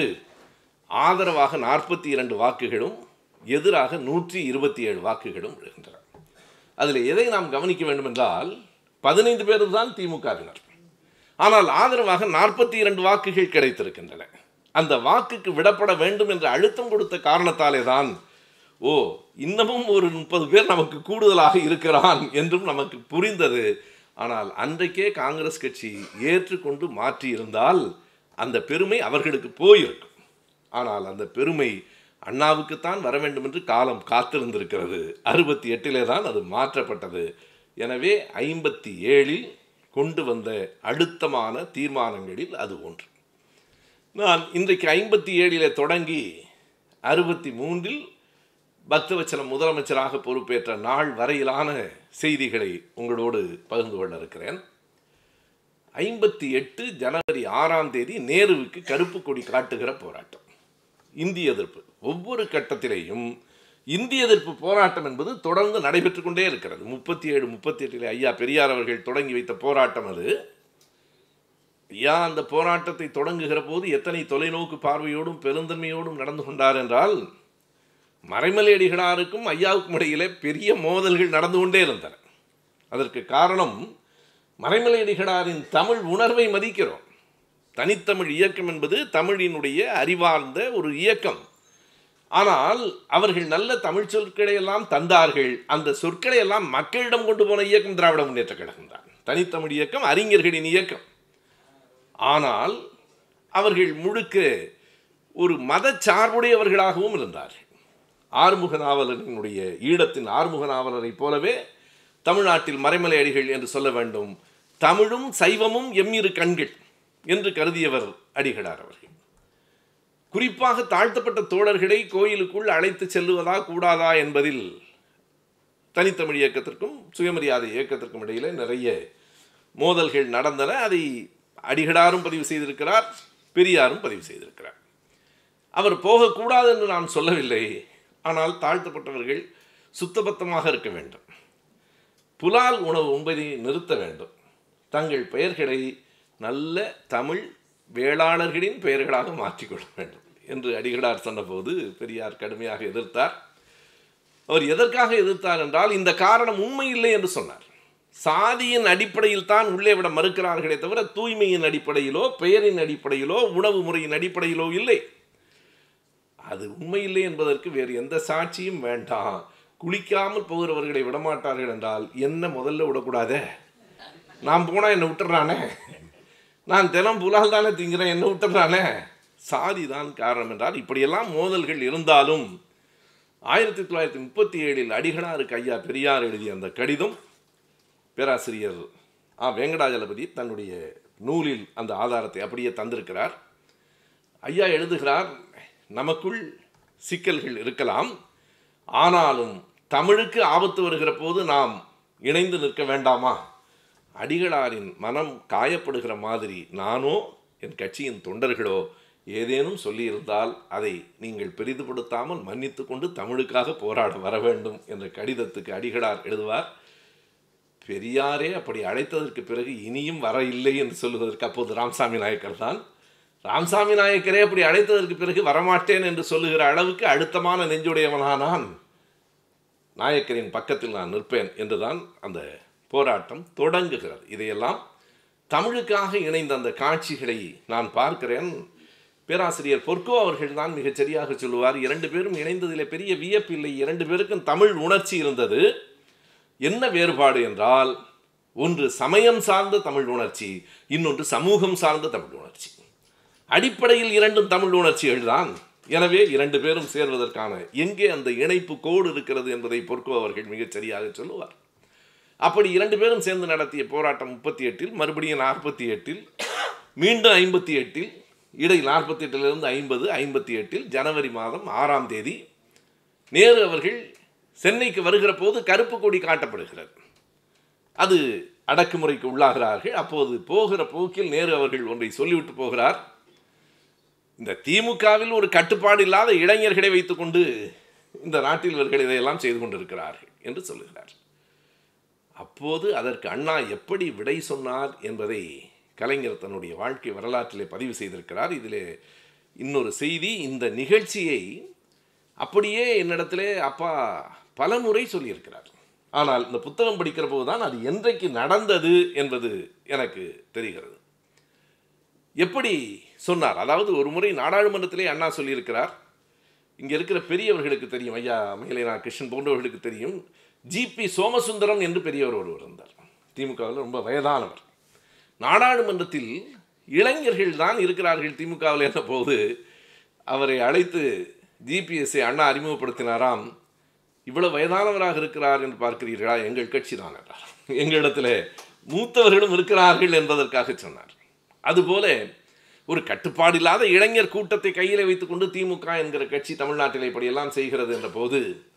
ஆதரவாக நாற்பத்தி இரண்டு வாக்குகளும் எதிராக நூற்றி இருபத்தி ஏழு வாக்குகளும் விழுகின்றன அதில் எதை நாம் கவனிக்க வேண்டும் என்றால் பதினைந்து பேர் தான் திமுகவினர் ஆனால் ஆதரவாக நாற்பத்தி இரண்டு வாக்குகள் கிடைத்திருக்கின்றன அந்த வாக்குக்கு விடப்பட வேண்டும் என்று அழுத்தம் கொடுத்த காரணத்தாலே தான் ஓ இன்னமும் ஒரு முப்பது பேர் நமக்கு கூடுதலாக இருக்கிறான் என்றும் நமக்கு புரிந்தது ஆனால் அன்றைக்கே காங்கிரஸ் கட்சி ஏற்றுக்கொண்டு மாற்றியிருந்தால் அந்த பெருமை அவர்களுக்கு போயிருக்கும் ஆனால் அந்த பெருமை அண்ணாவுக்குத்தான் வர வேண்டும் என்று காலம் காத்திருந்திருக்கிறது அறுபத்தி எட்டிலே தான் அது மாற்றப்பட்டது எனவே ஐம்பத்தி ஏழில் கொண்டு வந்த அழுத்தமான தீர்மானங்களில் அது ஒன்று நான் இன்றைக்கு ஐம்பத்தி ஏழிலே தொடங்கி அறுபத்தி மூன்றில் பக்தவச்சலம் முதலமைச்சராக பொறுப்பேற்ற நாள் வரையிலான செய்திகளை உங்களோடு பகிர்ந்து கொள்ள இருக்கிறேன் ஐம்பத்தி எட்டு ஜனவரி ஆறாம் தேதி நேருவுக்கு கருப்பு கொடி காட்டுகிற போராட்டம் இந்திய எதிர்ப்பு ஒவ்வொரு கட்டத்திலேயும் இந்திய எதிர்ப்பு போராட்டம் என்பது தொடர்ந்து நடைபெற்று கொண்டே இருக்கிறது முப்பத்தி ஏழு முப்பத்தி எட்டில் ஐயா பெரியார் அவர்கள் தொடங்கி வைத்த போராட்டம் அது ஐயா அந்த போராட்டத்தை தொடங்குகிற போது எத்தனை தொலைநோக்கு பார்வையோடும் பெருந்தன்மையோடும் நடந்து கொண்டார் என்றால் மறைமலையடிகளாருக்கும் ஐயாவுக்கும் இடையிலே பெரிய மோதல்கள் நடந்து கொண்டே இருந்தன அதற்கு காரணம் மறைமலையடிகளாரின் தமிழ் உணர்வை மதிக்கிறோம் தனித்தமிழ் இயக்கம் என்பது தமிழினுடைய அறிவார்ந்த ஒரு இயக்கம் ஆனால் அவர்கள் நல்ல தமிழ் சொற்களை எல்லாம் தந்தார்கள் அந்த சொற்களை எல்லாம் மக்களிடம் கொண்டு போன இயக்கம் திராவிட முன்னேற்ற கழகம் தான் தனித்தமிழ் இயக்கம் அறிஞர்களின் இயக்கம் ஆனால் அவர்கள் முழுக்க ஒரு மதச்சார்புடையவர்களாகவும் இருந்தார்கள் ஆறுமுக நாவலரினுடைய ஈழத்தின் ஆறுமுக நாவலரைப் போலவே தமிழ்நாட்டில் மறைமலை அடிகள் என்று சொல்ல வேண்டும் தமிழும் சைவமும் எம்மிரு கண்கள் என்று கருதியவர் அடிகளார் அவர்கள் குறிப்பாக தாழ்த்தப்பட்ட தோழர்களை கோயிலுக்குள் அழைத்து செல்லுவதா கூடாதா என்பதில் தனித்தமிழ் இயக்கத்திற்கும் சுயமரியாதை இயக்கத்திற்கும் இடையிலே நிறைய மோதல்கள் நடந்தன அதை அடிகளாரும் பதிவு செய்திருக்கிறார் பெரியாரும் பதிவு செய்திருக்கிறார் அவர் போகக்கூடாது என்று நான் சொல்லவில்லை ஆனால் தாழ்த்தப்பட்டவர்கள் சுத்தபத்தமாக இருக்க வேண்டும் புலால் உணவு உண்பதை நிறுத்த வேண்டும் தங்கள் பெயர்களை நல்ல தமிழ் வேளாளர்களின் பெயர்களாக மாற்றிக்கொள்ள வேண்டும் என்று அடிகளார் சொன்னபோது பெரியார் கடுமையாக எதிர்த்தார் அவர் எதற்காக எதிர்த்தார் என்றால் இந்த காரணம் உண்மை இல்லை என்று சொன்னார் சாதியின் அடிப்படையில் தான் உள்ளே விட மறுக்கிறார்களே தவிர தூய்மையின் அடிப்படையிலோ பெயரின் அடிப்படையிலோ உணவு முறையின் அடிப்படையிலோ இல்லை அது உண்மை இல்லை என்பதற்கு வேறு எந்த சாட்சியும் வேண்டாம் குளிக்காமல் போகிறவர்களை விடமாட்டார்கள் என்றால் என்ன முதல்ல விடக்கூடாதே நான் போனால் என்னை விட்டுறானே நான் தினம் புலால் தானே திங்கிறேன் என்ன விட்டுறானே சாதி தான் காரணம் என்றால் இப்படியெல்லாம் மோதல்கள் இருந்தாலும் ஆயிரத்தி தொள்ளாயிரத்தி முப்பத்தி ஏழில் அடிகளாருக்கு ஐயா பெரியார் எழுதிய அந்த கடிதம் பேராசிரியர் ஆ வெங்கடாஜலபதி தன்னுடைய நூலில் அந்த ஆதாரத்தை அப்படியே தந்திருக்கிறார் ஐயா எழுதுகிறார் நமக்குள் சிக்கல்கள் இருக்கலாம் ஆனாலும் தமிழுக்கு ஆபத்து வருகிற போது நாம் இணைந்து நிற்க வேண்டாமா அடிகளாரின் மனம் காயப்படுகிற மாதிரி நானோ என் கட்சியின் தொண்டர்களோ ஏதேனும் சொல்லியிருந்தால் அதை நீங்கள் பெரிதுபடுத்தாமல் மன்னித்து கொண்டு தமிழுக்காக போராட வர வேண்டும் என்ற கடிதத்துக்கு அடிகளார் எழுதுவார் பெரியாரே அப்படி அழைத்ததற்கு பிறகு இனியும் வர இல்லை என்று சொல்லுவதற்கு அப்போது ராமசாமி நாயக்கர் தான் ராமசாமி நாயக்கரே அப்படி அழைத்ததற்கு பிறகு வரமாட்டேன் என்று சொல்லுகிற அளவுக்கு அழுத்தமான நெஞ்சுடையவனானான் நாயக்கரின் பக்கத்தில் நான் நிற்பேன் என்றுதான் அந்த போராட்டம் தொடங்குகிறது இதையெல்லாம் தமிழுக்காக இணைந்த அந்த காட்சிகளை நான் பார்க்கிறேன் பேராசிரியர் பொற்கோ அவர்கள் தான் மிகச் சரியாக சொல்லுவார் இரண்டு பேரும் இணைந்ததிலே பெரிய வியப்பில்லை இரண்டு பேருக்கும் தமிழ் உணர்ச்சி இருந்தது என்ன வேறுபாடு என்றால் ஒன்று சமயம் சார்ந்த தமிழ் உணர்ச்சி இன்னொன்று சமூகம் சார்ந்த தமிழ் உணர்ச்சி அடிப்படையில் இரண்டும் தமிழ் உணர்ச்சிகள் தான் எனவே இரண்டு பேரும் சேர்வதற்கான எங்கே அந்த இணைப்பு கோடு இருக்கிறது என்பதை பொற்கோ அவர்கள் மிகச் சரியாக சொல்லுவார் அப்படி இரண்டு பேரும் சேர்ந்து நடத்திய போராட்டம் முப்பத்தி எட்டில் மறுபடியும் நாற்பத்தி எட்டில் மீண்டும் ஐம்பத்தி எட்டில் இடை நாற்பத்தி எட்டிலிருந்து ஐம்பது ஐம்பத்தி எட்டில் ஜனவரி மாதம் ஆறாம் தேதி நேரு அவர்கள் சென்னைக்கு வருகிற போது கருப்பு கொடி காட்டப்படுகிறது அது அடக்குமுறைக்கு உள்ளாகிறார்கள் அப்போது போகிற போக்கில் நேரு அவர்கள் ஒன்றை சொல்லிவிட்டு போகிறார் இந்த திமுகவில் ஒரு கட்டுப்பாடு இல்லாத இளைஞர்களை வைத்துக்கொண்டு இந்த நாட்டில் இவர்கள் இதையெல்லாம் செய்து கொண்டிருக்கிறார்கள் என்று சொல்லுகிறார் அப்போது அதற்கு அண்ணா எப்படி விடை சொன்னார் என்பதை கலைஞர் தன்னுடைய வாழ்க்கை வரலாற்றிலே பதிவு செய்திருக்கிறார் இதிலே இன்னொரு செய்தி இந்த நிகழ்ச்சியை அப்படியே என்னிடத்திலே அப்பா பல முறை சொல்லியிருக்கிறார் ஆனால் இந்த புத்தகம் படிக்கிற போது தான் அது என்றைக்கு நடந்தது என்பது எனக்கு தெரிகிறது எப்படி சொன்னார் அதாவது ஒரு முறை நாடாளுமன்றத்திலே அண்ணா சொல்லியிருக்கிறார் இங்கே இருக்கிற பெரியவர்களுக்கு தெரியும் ஐயா மயிலேனா கிருஷ்ணன் போன்றவர்களுக்கு தெரியும் ஜிபி சோமசுந்தரம் என்று பெரியவர் ஒருவர் இருந்தார் திமுகவில் ரொம்ப வயதானவர் நாடாளுமன்றத்தில் இளைஞர்கள் தான் இருக்கிறார்கள் திமுகவில் என்ற போது அவரை அழைத்து ஜிபிஎஸ்ஐ அண்ணா அறிமுகப்படுத்தினாராம் இவ்வளவு வயதானவராக இருக்கிறார் என்று பார்க்கிறீர்களா எங்கள் கட்சி தான் என்றார் எங்களிடத்தில் மூத்தவர்களும் இருக்கிறார்கள் என்பதற்காக சொன்னார் அதுபோல ஒரு கட்டுப்பாடு இல்லாத இளைஞர் கூட்டத்தை கையில் வைத்துக்கொண்டு திமுக என்கிற கட்சி தமிழ்நாட்டில் இப்படியெல்லாம் செய்கிறது என்ற போது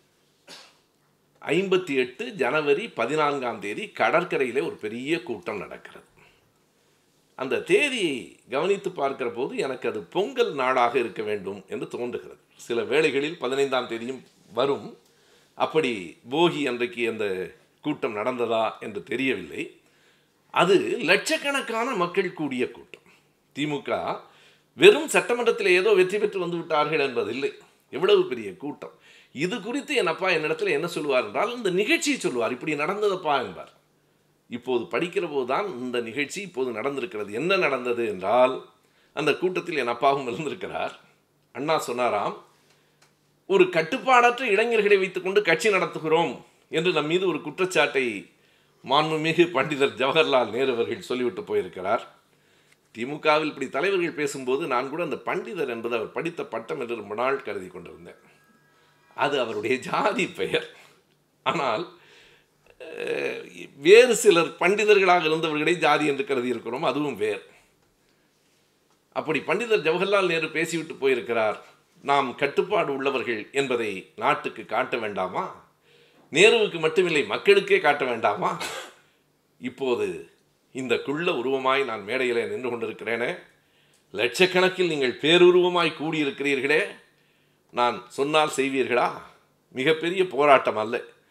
ஐம்பத்தி எட்டு ஜனவரி பதினான்காம் தேதி கடற்கரையிலே ஒரு பெரிய கூட்டம் நடக்கிறது அந்த தேதியை கவனித்து பார்க்கிற போது எனக்கு அது பொங்கல் நாளாக இருக்க வேண்டும் என்று தோன்றுகிறது சில வேளைகளில் பதினைந்தாம் தேதியும் வரும் அப்படி போகி அன்றைக்கு அந்த கூட்டம் நடந்ததா என்று தெரியவில்லை அது லட்சக்கணக்கான மக்கள் கூடிய கூட்டம் திமுக வெறும் சட்டமன்றத்தில் ஏதோ வெற்றி பெற்று வந்து விட்டார்கள் என்பதில்லை எவ்வளவு பெரிய கூட்டம் இது குறித்து என் அப்பா என்னிடத்தில் என்ன சொல்லுவார் என்றால் இந்த நிகழ்ச்சியை சொல்லுவார் இப்படி நடந்ததப்பா என்பார் இப்போது படிக்கிற போது தான் இந்த நிகழ்ச்சி இப்போது நடந்திருக்கிறது என்ன நடந்தது என்றால் அந்த கூட்டத்தில் என் அப்பாவும் இருந்திருக்கிறார் அண்ணா சொன்னாராம் ஒரு கட்டுப்பாடற்ற இளைஞர்களை வைத்துக்கொண்டு கட்சி நடத்துகிறோம் என்று நம் மீது ஒரு குற்றச்சாட்டை மாண்புமிகு பண்டிதர் ஜவஹர்லால் நேரு அவர்கள் சொல்லிவிட்டு போயிருக்கிறார் திமுகவில் இப்படி தலைவர்கள் பேசும்போது நான் கூட அந்த பண்டிதர் என்பது அவர் படித்த பட்டம் என்று ரொம்ப நாள் கருதி கொண்டிருந்தேன் அது அவருடைய ஜாதி பெயர் ஆனால் அஹ், வேறு சிலர் பண்டிதர்களாக இருந்தவர்களை ஜாதி என்று கருதி இருக்கிறோம் அதுவும் வேர் அப்படி பண்டிதர் ஜவஹர்லால் நேரு பேசிவிட்டு போயிருக்கிறார் நாம் கட்டுப்பாடு உள்ளவர்கள் என்பதை நாட்டுக்கு காட்ட வேண்டாமா நேருவுக்கு மட்டுமில்லை மக்களுக்கே காட்ட வேண்டாமா இப்போது இந்த குள்ள உருவமாய் நான் மேடையில் நின்று கொண்டிருக்கிறேனே லட்சக்கணக்கில் நீங்கள் பேருருவமாய் கூடியிருக்கிறீர்களே நான் சொன்னால் செய்வீர்களா மிகப்பெரிய போராட்டம் அல்ல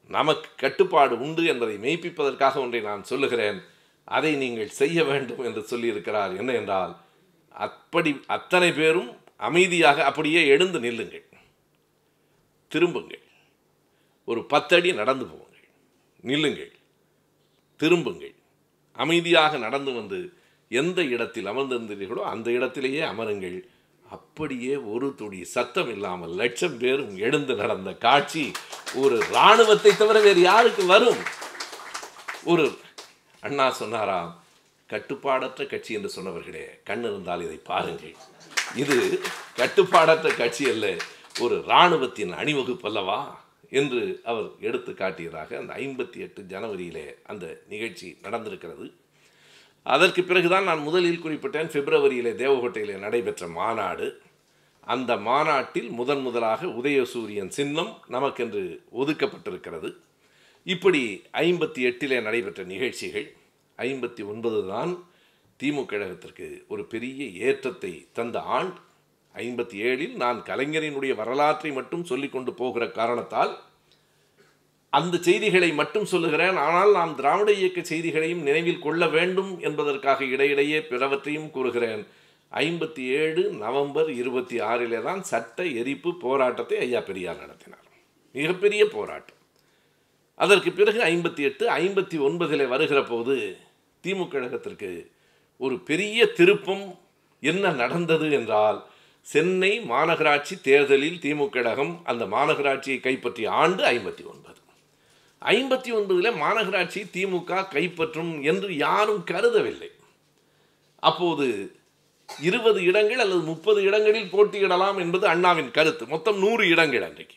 நமக்கு கட்டுப்பாடு உண்டு என்பதை மெய்ப்பிப்பதற்காக ஒன்றை நான் சொல்லுகிறேன் அதை நீங்கள் செய்ய வேண்டும் என்று சொல்லியிருக்கிறார் என்ன என்றால் அப்படி அத்தனை பேரும் அமைதியாக அப்படியே எழுந்து நில்லுங்கள் திரும்புங்கள் ஒரு பத்தடி நடந்து போங்கள் நில்லுங்கள் திரும்புங்கள் அமைதியாக நடந்து வந்து எந்த இடத்தில் அமர்ந்திருந்தீர்களோ அந்த இடத்திலேயே அமருங்கள் அப்படியே ஒரு துளி சத்தம் இல்லாமல் லட்சம் பேரும் எழுந்து நடந்த காட்சி ஒரு இராணுவத்தை தவிர வேறு யாருக்கு வரும் ஒரு அண்ணா சொன்னாராம் கட்டுப்பாடற்ற கட்சி என்று சொன்னவர்களே கண் இருந்தால் இதை பாருங்கள் இது கட்டுப்பாடற்ற கட்சி அல்ல ஒரு இராணுவத்தின் அணிவகுப்பு அல்லவா என்று அவர் எடுத்து காட்டியதாக அந்த ஐம்பத்தி எட்டு ஜனவரியிலே அந்த நிகழ்ச்சி நடந்திருக்கிறது அதற்கு பிறகுதான் நான் முதலில் குறிப்பிட்டேன் பிப்ரவரியிலே தேவகோட்டையிலே நடைபெற்ற மாநாடு அந்த மாநாட்டில் முதன் முதலாக உதயசூரியன் சின்னம் நமக்கென்று ஒதுக்கப்பட்டிருக்கிறது இப்படி ஐம்பத்தி எட்டிலே நடைபெற்ற நிகழ்ச்சிகள் ஐம்பத்தி ஒன்பது தான் திமுக கழகத்திற்கு ஒரு பெரிய ஏற்றத்தை தந்த ஆண்டு ஐம்பத்தி ஏழில் நான் கலைஞரினுடைய வரலாற்றை மட்டும் சொல்லிக் கொண்டு போகிற காரணத்தால் அந்த செய்திகளை மட்டும் சொல்லுகிறேன் ஆனால் நாம் திராவிட இயக்க செய்திகளையும் நினைவில் கொள்ள வேண்டும் என்பதற்காக இடையிடையே பிறவற்றையும் கூறுகிறேன் ஐம்பத்தி ஏழு நவம்பர் இருபத்தி ஆறிலே தான் சட்ட எரிப்பு போராட்டத்தை ஐயா பெரியார் நடத்தினார் மிகப்பெரிய போராட்டம் அதற்கு பிறகு ஐம்பத்தி எட்டு ஐம்பத்தி ஒன்பதில் வருகிற போது திமுக கழகத்திற்கு ஒரு பெரிய திருப்பம் என்ன நடந்தது என்றால் சென்னை மாநகராட்சி தேர்தலில் திமுக கழகம் அந்த மாநகராட்சியை கைப்பற்றிய ஆண்டு ஐம்பத்தி ஒன்பது ஐம்பத்தி ஒன்பதில் மாநகராட்சி திமுக கைப்பற்றும் என்று யாரும் கருதவில்லை அப்போது இருபது இடங்கள் அல்லது முப்பது இடங்களில் போட்டியிடலாம் என்பது அண்ணாவின் கருத்து மொத்தம் நூறு இடங்கள் அன்றைக்கு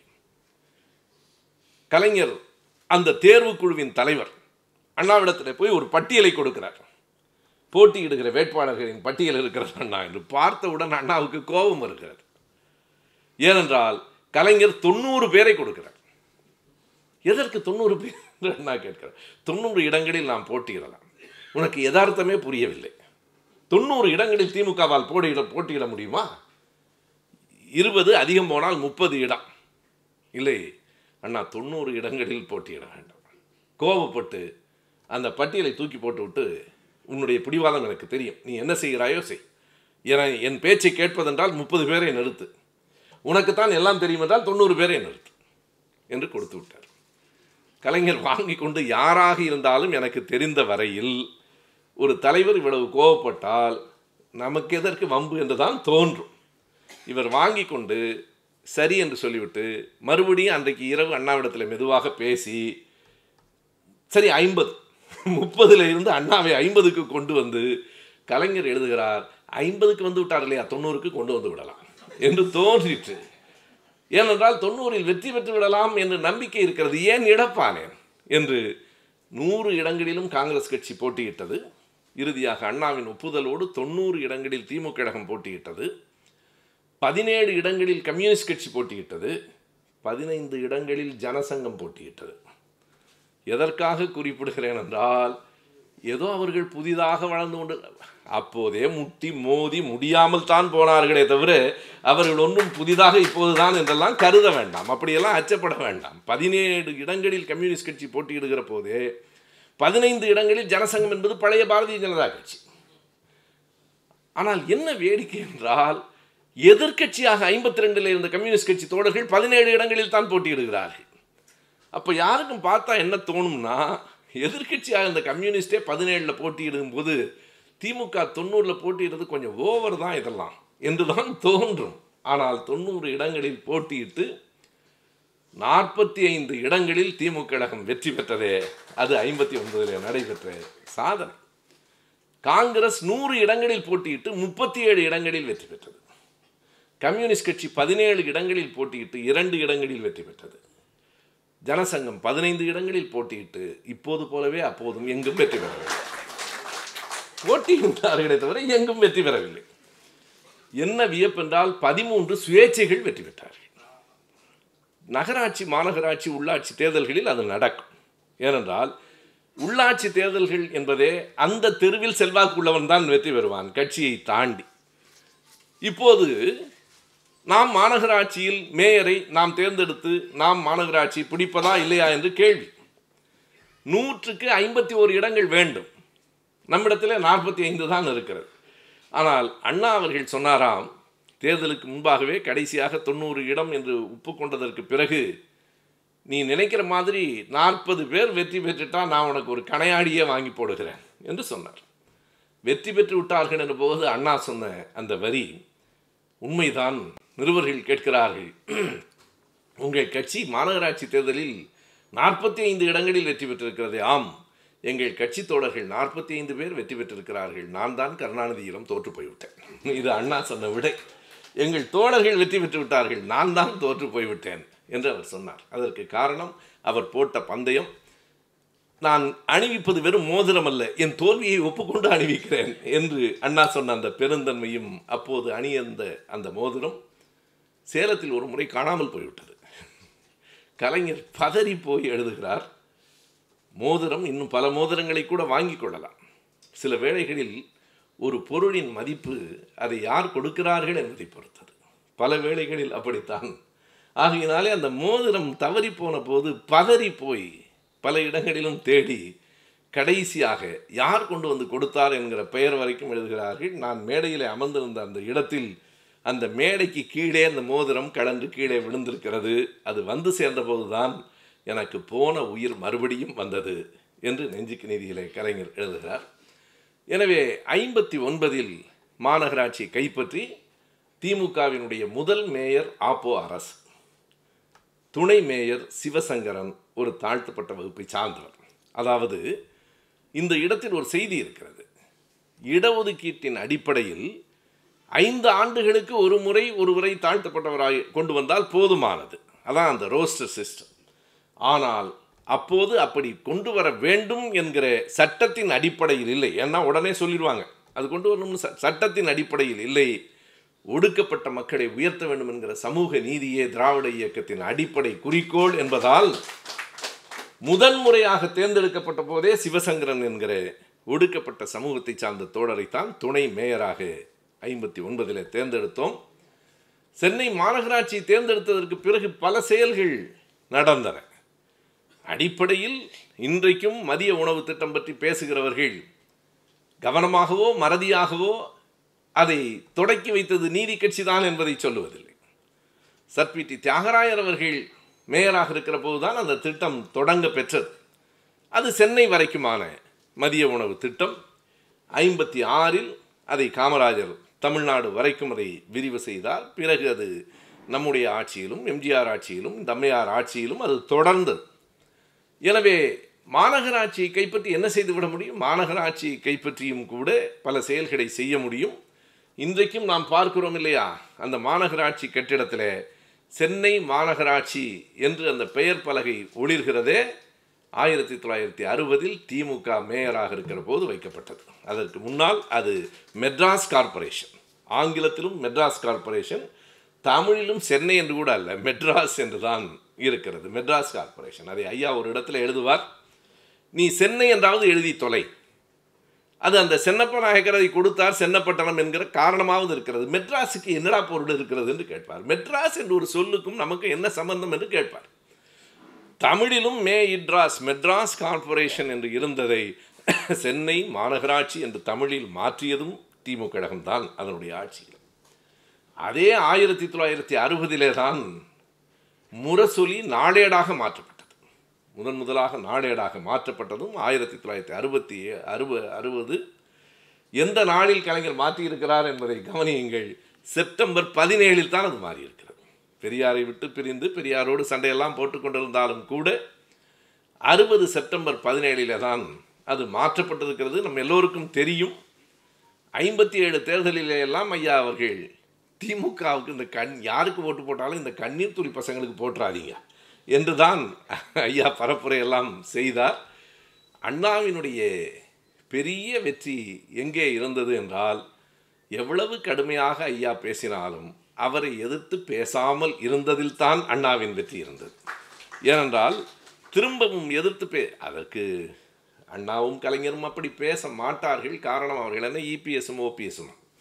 கலைஞர் அந்த தேர்வு குழுவின் தலைவர் அண்ணாவிடத்தில் போய் ஒரு பட்டியலை கொடுக்கிறார் போட்டியிடுகிற வேட்பாளர்களின் பட்டியல் இருக்கிறது அண்ணா என்று பார்த்தவுடன் அண்ணாவுக்கு கோபம் வருகிறது ஏனென்றால் கலைஞர் தொண்ணூறு பேரை கொடுக்கிறார் எதற்கு தொண்ணூறு பேர் என்று அண்ணா கேட்கிறார் தொண்ணூறு இடங்களில் நாம் போட்டியிடலாம் உனக்கு யதார்த்தமே புரியவில்லை தொண்ணூறு இடங்களில் திமுகவால் போட்டியிட போட்டியிட முடியுமா இருபது அதிகம் போனால் முப்பது இடம் இல்லை அண்ணா தொண்ணூறு இடங்களில் போட்டியிட வேண்டும் கோபப்பட்டு அந்த பட்டியலை தூக்கி போட்டு விட்டு உன்னுடைய பிடிவாதம் எனக்கு தெரியும் நீ என்ன செய்கிறாயோ செய் என என் பேச்சை கேட்பதென்றால் முப்பது பேரை நிறுத்து உனக்குத்தான் எல்லாம் தெரியும் என்றால் தொண்ணூறு பேரை நிறுத்து என்று கொடுத்து விட்டார் கலைஞர் வாங்கி கொண்டு யாராக இருந்தாலும் எனக்கு தெரிந்த வரையில் ஒரு தலைவர் இவ்வளவு கோவப்பட்டால் நமக்கு எதற்கு வம்பு என்று தான் தோன்றும் இவர் வாங்கி கொண்டு சரி என்று சொல்லிவிட்டு மறுபடியும் அன்றைக்கு இரவு அண்ணாவிடத்தில் மெதுவாக பேசி சரி ஐம்பது முப்பதுல இருந்து அண்ணாவை ஐம்பதுக்கு கொண்டு வந்து கலைஞர் எழுதுகிறார் ஐம்பதுக்கு வந்து விட்டார் இல்லையா தொண்ணூறுக்கு கொண்டு வந்து விடலாம் என்று தோன்றிற்று ஏனென்றால் தொண்ணூறில் வெற்றி பெற்று விடலாம் என்று நம்பிக்கை இருக்கிறது ஏன் இழப்பானேன் என்று நூறு இடங்களிலும் காங்கிரஸ் கட்சி போட்டியிட்டது இறுதியாக அண்ணாவின் ஒப்புதலோடு தொண்ணூறு இடங்களில் திமுக கழகம் போட்டியிட்டது பதினேழு இடங்களில் கம்யூனிஸ்ட் கட்சி போட்டியிட்டது பதினைந்து இடங்களில் ஜனசங்கம் போட்டியிட்டது எதற்காக குறிப்பிடுகிறேன் என்றால் ஏதோ அவர்கள் புதிதாக வளர்ந்து கொண்டு அப்போதே முட்டி மோதி முடியாமல் தான் போனார்களே தவிர அவர்கள் ஒன்றும் புதிதாக இப்போதுதான் என்றெல்லாம் கருத வேண்டாம் அப்படியெல்லாம் அச்சப்பட வேண்டாம் பதினேழு இடங்களில் கம்யூனிஸ்ட் கட்சி போட்டியிடுகிற போதே பதினைந்து இடங்களில் ஜனசங்கம் என்பது பழைய பாரதிய ஜனதா கட்சி ஆனால் என்ன வேடிக்கை என்றால் எதிர்க்கட்சியாக ஐம்பத்தி ரெண்டில் இருந்த கம்யூனிஸ்ட் கட்சி தோழர்கள் பதினேழு இடங்களில் தான் போட்டியிடுகிறார்கள் அப்போ யாருக்கும் பார்த்தா என்ன தோணும்னா எதிர்க்கட்சியாக இருந்த கம்யூனிஸ்டே பதினேழில் போட்டியிடும் போது திமுக தொண்ணூறில் போட்டியிடுறது கொஞ்சம் ஓவர் தான் இதெல்லாம் என்று தான் தோன்றும் ஆனால் தொண்ணூறு இடங்களில் போட்டியிட்டு நாற்பத்தி ஐந்து இடங்களில் திமுக கழகம் வெற்றி பெற்றதே அது ஐம்பத்தி ஒன்பதில் நடைபெற்ற சாதனை காங்கிரஸ் நூறு இடங்களில் போட்டியிட்டு முப்பத்தி ஏழு இடங்களில் வெற்றி பெற்றது கம்யூனிஸ்ட் கட்சி பதினேழு இடங்களில் போட்டியிட்டு இரண்டு இடங்களில் வெற்றி பெற்றது ஜனசங்கம் பதினைந்து இடங்களில் போட்டியிட்டு இப்போது போலவே அப்போதும் எங்கும் வெற்றி பெறவில்லை போட்டியிட்டார்களே தவிர எங்கும் வெற்றி பெறவில்லை என்ன வியப்பென்றால் பதிமூன்று சுயேட்சைகள் வெற்றி பெற்றார்கள் நகராட்சி மாநகராட்சி உள்ளாட்சி தேர்தல்களில் அது நடக்கும் ஏனென்றால் உள்ளாட்சி தேர்தல்கள் என்பதே அந்த தெருவில் செல்வாக்கு உள்ளவன் தான் வெற்றி பெறுவான் கட்சியை தாண்டி இப்போது நாம் மாநகராட்சியில் மேயரை நாம் தேர்ந்தெடுத்து நாம் மாநகராட்சி பிடிப்பதா இல்லையா என்று கேள்வி நூற்றுக்கு ஐம்பத்தி ஓரு இடங்கள் வேண்டும் நம்மிடத்தில் நாற்பத்தி ஐந்து தான் இருக்கிறது ஆனால் அண்ணா அவர்கள் சொன்னாராம் தேர்தலுக்கு முன்பாகவே கடைசியாக தொண்ணூறு இடம் என்று ஒப்புக்கொண்டதற்கு பிறகு நீ நினைக்கிற மாதிரி நாற்பது பேர் வெற்றி பெற்றுட்டா நான் உனக்கு ஒரு கணையாடியே வாங்கி போடுகிறேன் என்று சொன்னார் வெற்றி பெற்று விட்டார்கள் என்ற போது அண்ணா சொன்ன அந்த வரி உண்மைதான் நிருபர்கள் கேட்கிறார்கள் உங்கள் கட்சி மாநகராட்சி தேர்தலில் நாற்பத்தி ஐந்து இடங்களில் வெற்றி பெற்றிருக்கிறது ஆம் எங்கள் கட்சி தோழர்கள் நாற்பத்தி ஐந்து பேர் வெற்றி பெற்றிருக்கிறார்கள் நான் தான் கருணாநிதியிடம் தோற்று போய்விட்டேன் இது அண்ணா சொன்ன விடை எங்கள் தோழர்கள் வெற்றி பெற்று விட்டார்கள் நான் தான் தோற்று போய்விட்டேன் என்று அவர் சொன்னார் அதற்கு காரணம் அவர் போட்ட பந்தயம் நான் அணிவிப்பது வெறும் மோதிரம் அல்ல என் தோல்வியை ஒப்புக்கொண்டு அணிவிக்கிறேன் என்று அண்ணா சொன்ன அந்த பெருந்தன்மையும் அப்போது அணியந்த அந்த மோதிரம் சேலத்தில் ஒரு முறை காணாமல் போய்விட்டது கலைஞர் பதறி போய் எழுதுகிறார் மோதிரம் இன்னும் பல மோதிரங்களை கூட வாங்கி கொள்ளலாம் சில வேளைகளில் ஒரு பொருளின் மதிப்பு அதை யார் கொடுக்கிறார்கள் என்பதை பொறுத்தது பல வேளைகளில் அப்படித்தான் ஆகையினாலே அந்த மோதிரம் தவறி போன போது பதறி போய் பல இடங்களிலும் தேடி கடைசியாக யார் கொண்டு வந்து கொடுத்தார் என்கிற பெயர் வரைக்கும் எழுதுகிறார்கள் நான் மேடையில் அமர்ந்திருந்த அந்த இடத்தில் அந்த மேடைக்கு கீழே அந்த மோதிரம் கலந்து கீழே விழுந்திருக்கிறது அது வந்து சேர்ந்தபோது தான் எனக்கு போன உயிர் மறுபடியும் வந்தது என்று நெஞ்சுக்கு நீதியிலே கலைஞர் எழுதுகிறார் எனவே ஐம்பத்தி ஒன்பதில் மாநகராட்சி கைப்பற்றி திமுகவினுடைய முதல் மேயர் ஆப்போ அரசு துணை மேயர் சிவசங்கரன் ஒரு தாழ்த்தப்பட்ட வகுப்பை சார்ந்தவர் அதாவது இந்த இடத்தில் ஒரு செய்தி இருக்கிறது இடஒதுக்கீட்டின் அடிப்படையில் ஐந்து ஆண்டுகளுக்கு ஒரு முறை ஒருவரை தாழ்த்தப்பட்டவராய் கொண்டு வந்தால் போதுமானது அதான் அந்த ரோஸ்டர் சிஸ்டம் ஆனால் அப்போது அப்படி கொண்டு வர வேண்டும் என்கிற சட்டத்தின் அடிப்படையில் இல்லை ஏன்னா உடனே சொல்லிடுவாங்க அது கொண்டு வரணும்னு ச- சட்டத்தின் அடிப்படையில் இல்லை ஒடுக்கப்பட்ட மக்களை உயர்த்த வேண்டும் என்கிற சமூக நீதியே திராவிட இயக்கத்தின் அடிப்படை குறிக்கோள் என்பதால் முதன்முறையாக தேர்ந்தெடுக்கப்பட்ட போதே சிவசங்கரன் என்கிற ஒடுக்கப்பட்ட சமூகத்தை சார்ந்த தோழரைத்தான் துணை மேயராக ஐம்பத்தி ஒன்பதில் தேர்ந்தெடுத்தோம் சென்னை மாநகராட்சி தேர்ந்தெடுத்ததற்கு பிறகு பல செயல்கள் நடந்தன அடிப்படையில் இன்றைக்கும் மதிய உணவு திட்டம் பற்றி பேசுகிறவர்கள் கவனமாகவோ மறதியாகவோ அதை தொடக்கி வைத்தது நீதி கட்சிதான் என்பதை சொல்லுவதில்லை சர்பிடி தியாகராயர் அவர்கள் மேயராக இருக்கிற போதுதான் அந்த திட்டம் தொடங்க பெற்றது அது சென்னை வரைக்குமான மதிய உணவு திட்டம் ஐம்பத்தி ஆறில் அதை காமராஜர் தமிழ்நாடு வரைக்கும் அதை விரிவு செய்தார் பிறகு அது நம்முடைய ஆட்சியிலும் எம்ஜிஆர் ஆட்சியிலும் தம்மையார் ஆட்சியிலும் அது தொடர்ந்தது எனவே மாநகராட்சியை கைப்பற்றி என்ன செய்துவிட முடியும் மாநகராட்சியை கைப்பற்றியும் கூட பல செயல்களை செய்ய முடியும் இன்றைக்கும் நாம் பார்க்கிறோம் இல்லையா அந்த மாநகராட்சி கட்டிடத்தில் சென்னை மாநகராட்சி என்று அந்த பெயர் பலகை ஒளிர்கிறதே ஆயிரத்தி தொள்ளாயிரத்தி அறுபதில் திமுக மேயராக இருக்கிற போது வைக்கப்பட்டது அதற்கு முன்னால் அது மெட்ராஸ் கார்ப்பரேஷன் ஆங்கிலத்திலும் மெட்ராஸ் கார்ப்பரேஷன் தமிழிலும் சென்னை என்று கூட அல்ல மெட்ராஸ் என்று தான் இருக்கிறது மெட்ராஸ் கார்ப்பரேஷன் அதை ஐயா ஒரு இடத்துல எழுதுவார் நீ சென்னை என்றாவது எழுதி தொலை அது அந்த சென்னப்ப நாயக்கர் அதை கொடுத்தார் சென்னப்பட்டணம் என்கிற காரணமாவது இருக்கிறது மெட்ராஸுக்கு என்னடா பொருள் இருக்கிறது என்று கேட்பார் மெட்ராஸ் என்ற ஒரு சொல்லுக்கும் நமக்கு என்ன சம்பந்தம் என்று கேட்பார் தமிழிலும் மே இட்ராஸ் மெட்ராஸ் கார்ப்பரேஷன் என்று இருந்ததை சென்னை மாநகராட்சி என்று தமிழில் மாற்றியதும் திமுக கழகம்தான் அதனுடைய ஆட்சியில் அதே ஆயிரத்தி தொள்ளாயிரத்தி அறுபதிலே தான் முரசொலி நாளேடாக மாற்றப்பட்டது முதன் முதலாக நாளேடாக மாற்றப்பட்டதும் ஆயிரத்தி தொள்ளாயிரத்தி அறுபத்தி அறுப அறுபது எந்த நாளில் கலைஞர் மாற்றியிருக்கிறார் என்பதை கவனியுங்கள் செப்டம்பர் பதினேழில் தான் அது மாறியிருக்கிறது பெரியாரை விட்டு பிரிந்து பெரியாரோடு சண்டையெல்லாம் போட்டுக்கொண்டிருந்தாலும் கூட அறுபது செப்டம்பர் பதினேழில் தான் அது மாற்றப்பட்டிருக்கிறது நம்ம எல்லோருக்கும் தெரியும் ஐம்பத்தி ஏழு தேர்தலிலே எல்லாம் ஐயா அவர்கள் திமுகவுக்கு இந்த கண் யாருக்கு ஓட்டு போட்டாலும் இந்த கண்ணீர் துளி பசங்களுக்கு போட்டுறாதீங்க என்று தான் ஐயா பரப்புரையெல்லாம் செய்தார் அண்ணாவினுடைய பெரிய வெற்றி எங்கே இருந்தது என்றால் எவ்வளவு கடுமையாக ஐயா பேசினாலும் அவரை எதிர்த்து பேசாமல் இருந்ததில்தான் அண்ணாவின் வெற்றி இருந்தது ஏனென்றால் திரும்பவும் எதிர்த்து பே அதற்கு அண்ணாவும் கலைஞரும் அப்படி பேச மாட்டார்கள் காரணம் அவர்கள் என்ன இபிஎஸும் ஓபிஎஸும்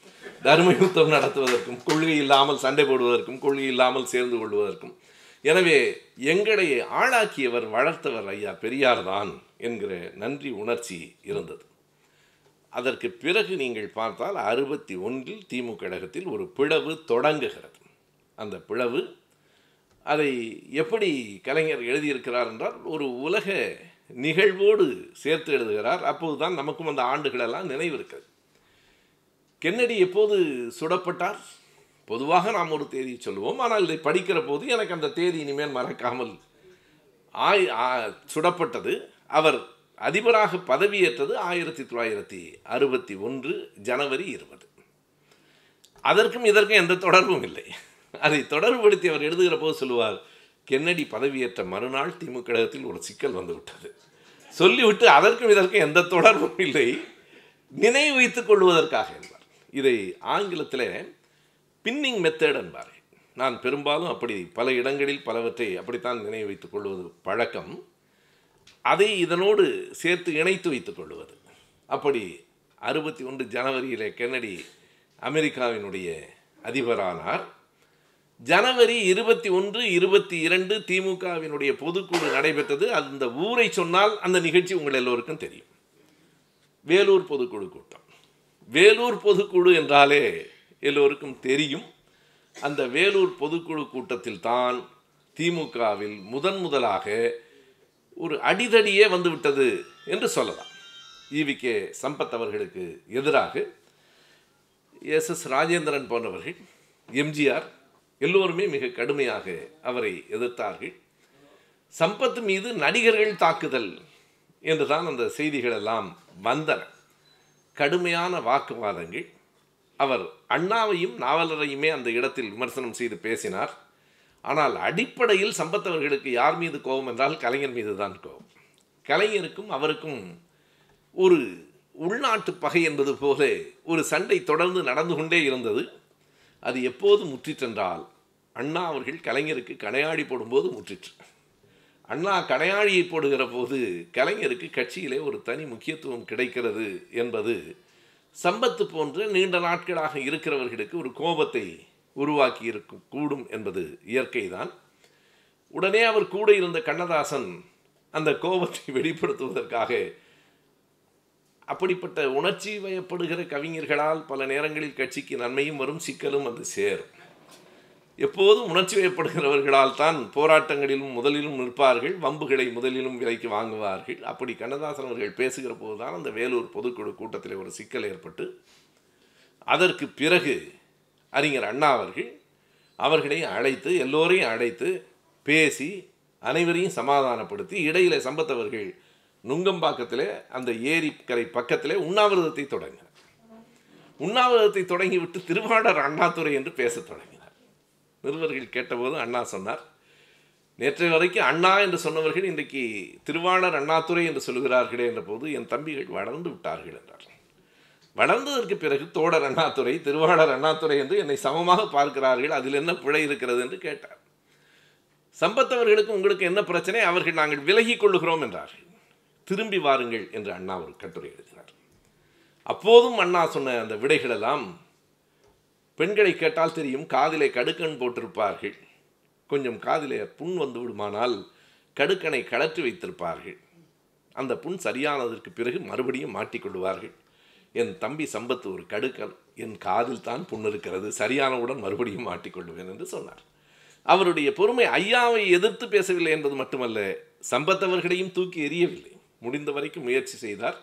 தர்ம யுத்தம் நடத்துவதற்கும் கொள்கை இல்லாமல் சண்டை போடுவதற்கும் கொள்கை இல்லாமல் சேர்ந்து கொள்வதற்கும் எனவே எங்களை ஆளாக்கியவர் வளர்த்தவர் ஐயா பெரியார் தான் என்கிற நன்றி உணர்ச்சி இருந்தது அதற்கு பிறகு நீங்கள் பார்த்தால் அறுபத்தி ஒன்றில் திமுக கழகத்தில் ஒரு பிளவு தொடங்குகிறது அந்த பிளவு அதை எப்படி கலைஞர் எழுதியிருக்கிறார் என்றால் ஒரு உலக நிகழ்வோடு சேர்த்து எழுதுகிறார் அப்போதுதான் நமக்கும் அந்த ஆண்டுகளெல்லாம் நினைவிருக்கிறது கென்னடி எப்போது சுடப்பட்டார் பொதுவாக நாம் ஒரு தேதி சொல்லுவோம் ஆனால் இதை படிக்கிற போது எனக்கு அந்த தேதி இனிமேல் மறக்காமல் ஆய் ஆ- சுடப்பட்டது அவர் அதிபராக பதவியேற்றது ஆயிரத்தி தொள்ளாயிரத்தி அறுபத்தி ஒன்று ஜனவரி இருபது அதற்கும் இதற்கும் எந்த தொடர்பும் இல்லை அதை தொடர்புபடுத்தி அவர் எழுதுகிற போது சொல்லுவார் கென்னடி பதவியேற்ற மறுநாள் திமுக கழகத்தில் ஒரு சிக்கல் வந்துவிட்டது சொல்லிவிட்டு அதற்கும் இதற்கும் எந்த தொடர்பும் இல்லை நினைவு வைத்துக் கொள்வதற்காக என்பார் இதை ஆங்கிலத்தில் பின்னிங் மெத்தட் என்பார்கள் நான் பெரும்பாலும் அப்படி பல இடங்களில் பலவற்றை அப்படித்தான் நினைவு வைத்துக் கொள்வது பழக்கம் அதை இதனோடு சேர்த்து இணைத்து வைத்துக் கொள்வது அப்படி அறுபத்தி ஒன்று ஜனவரியிலே கென்னடி அமெரிக்காவினுடைய அதிபரானார் ஜனவரி இருபத்தி ஒன்று இருபத்தி இரண்டு திமுகவினுடைய பொதுக்குழு நடைபெற்றது அந்த ஊரை சொன்னால் அந்த நிகழ்ச்சி உங்கள் எல்லோருக்கும் தெரியும் வேலூர் பொதுக்குழு கூட்டம் வேலூர் பொதுக்குழு என்றாலே எல்லோருக்கும் தெரியும் அந்த வேலூர் பொதுக்குழு கூட்டத்தில் தான் திமுகவில் முதன் முதலாக ஒரு அடிதடியே வந்துவிட்டது என்று சொல்லலாம் ஈவிகே சம்பத் அவர்களுக்கு எதிராக எஸ் எஸ் ராஜேந்திரன் போன்றவர்கள் எம்ஜிஆர் எல்லோருமே மிக கடுமையாக அவரை எதிர்த்தார்கள் சம்பத் மீது நடிகர்கள் தாக்குதல் என்றுதான் அந்த செய்திகள் எல்லாம் வந்தன கடுமையான வாக்குவாதங்கள் அவர் அண்ணாவையும் நாவலரையுமே அந்த இடத்தில் விமர்சனம் செய்து பேசினார் ஆனால் அடிப்படையில் சம்பத் அவர்களுக்கு யார் மீது கோபம் என்றால் கலைஞர் மீது தான் கோபம் கலைஞருக்கும் அவருக்கும் ஒரு உள்நாட்டு பகை என்பது போல ஒரு சண்டை தொடர்ந்து நடந்து கொண்டே இருந்தது அது எப்போது முற்றிற்றென்றால் அண்ணா அவர்கள் கலைஞருக்கு கணையாடி போடும்போது முற்றிற்று அண்ணா கணையாழியை போடுகிற போது கலைஞருக்கு கட்சியிலே ஒரு தனி முக்கியத்துவம் கிடைக்கிறது என்பது சம்பத்து போன்ற நீண்ட நாட்களாக இருக்கிறவர்களுக்கு ஒரு கோபத்தை உருவாக்கி இருக்கும் கூடும் என்பது இயற்கைதான் உடனே அவர் கூட இருந்த கண்ணதாசன் அந்த கோபத்தை வெளிப்படுத்துவதற்காக அப்படிப்பட்ட உணர்ச்சி வயப்படுகிற கவிஞர்களால் பல நேரங்களில் கட்சிக்கு நன்மையும் வரும் சிக்கலும் வந்து சேரும் எப்போதும் உணர்ச்சி வயப்படுகிறவர்களால் தான் போராட்டங்களிலும் முதலிலும் நிற்பார்கள் வம்புகளை முதலிலும் விலைக்கு வாங்குவார்கள் அப்படி கண்ணதாசன் அவர்கள் பேசுகிற போதுதான் அந்த வேலூர் பொதுக்குழு கூட்டத்தில் ஒரு சிக்கல் ஏற்பட்டு அதற்கு பிறகு அறிஞர் அண்ணா அவர்கள் அவர்களை அழைத்து எல்லோரையும் அழைத்து பேசி அனைவரையும் சமாதானப்படுத்தி இடையில சம்பத்தவர்கள் நுங்கம்பாக்கத்திலே அந்த ஏரிக்கரை பக்கத்திலே உண்ணாவிரதத்தை தொடங்கினார் உண்ணாவிரதத்தை தொடங்கிவிட்டு திருவாளர் அண்ணாதுரை என்று பேசத் தொடங்கினார் நிருபர்கள் கேட்டபோது அண்ணா சொன்னார் நேற்றைய வரைக்கும் அண்ணா என்று சொன்னவர்கள் இன்றைக்கு திருவாளர் அண்ணாதுரை என்று சொல்கிறார்களே என்ற போது என் தம்பிகள் வளர்ந்து விட்டார்கள் என்றார் வளர்ந்ததற்கு பிறகு தோடர் அண்ணாதுரை திருவாளர் அண்ணாதுரை என்று என்னை சமமாக பார்க்கிறார்கள் அதில் என்ன பிழை இருக்கிறது என்று கேட்டார் சம்பத்தவர்களுக்கு உங்களுக்கு என்ன பிரச்சனை அவர்கள் நாங்கள் விலகிக் கொள்ளுகிறோம் என்றார்கள் திரும்பி வாருங்கள் என்று அண்ணா ஒரு கட்டுரை எழுதினார் அப்போதும் அண்ணா சொன்ன அந்த விடைகளெல்லாம் பெண்களை கேட்டால் தெரியும் காதிலே கடுக்கன் போட்டிருப்பார்கள் கொஞ்சம் காதிலே புண் வந்து விடுமானால் கடுக்கனை கழற்றி வைத்திருப்பார்கள் அந்த புண் சரியானதற்கு பிறகு மறுபடியும் மாட்டிக்கொள்வார்கள் என் தம்பி சம்பத்து ஒரு கடுக்கன் என் காதில் தான் புண் இருக்கிறது சரியானவுடன் மறுபடியும் மாட்டிக்கொள்வேன் என்று சொன்னார் அவருடைய பொறுமை ஐயாவை எதிர்த்து பேசவில்லை என்பது மட்டுமல்ல சம்பத்தவர்களையும் தூக்கி எறியவில்லை முடிந்த வரைக்கும் முயற்சி செய்தார்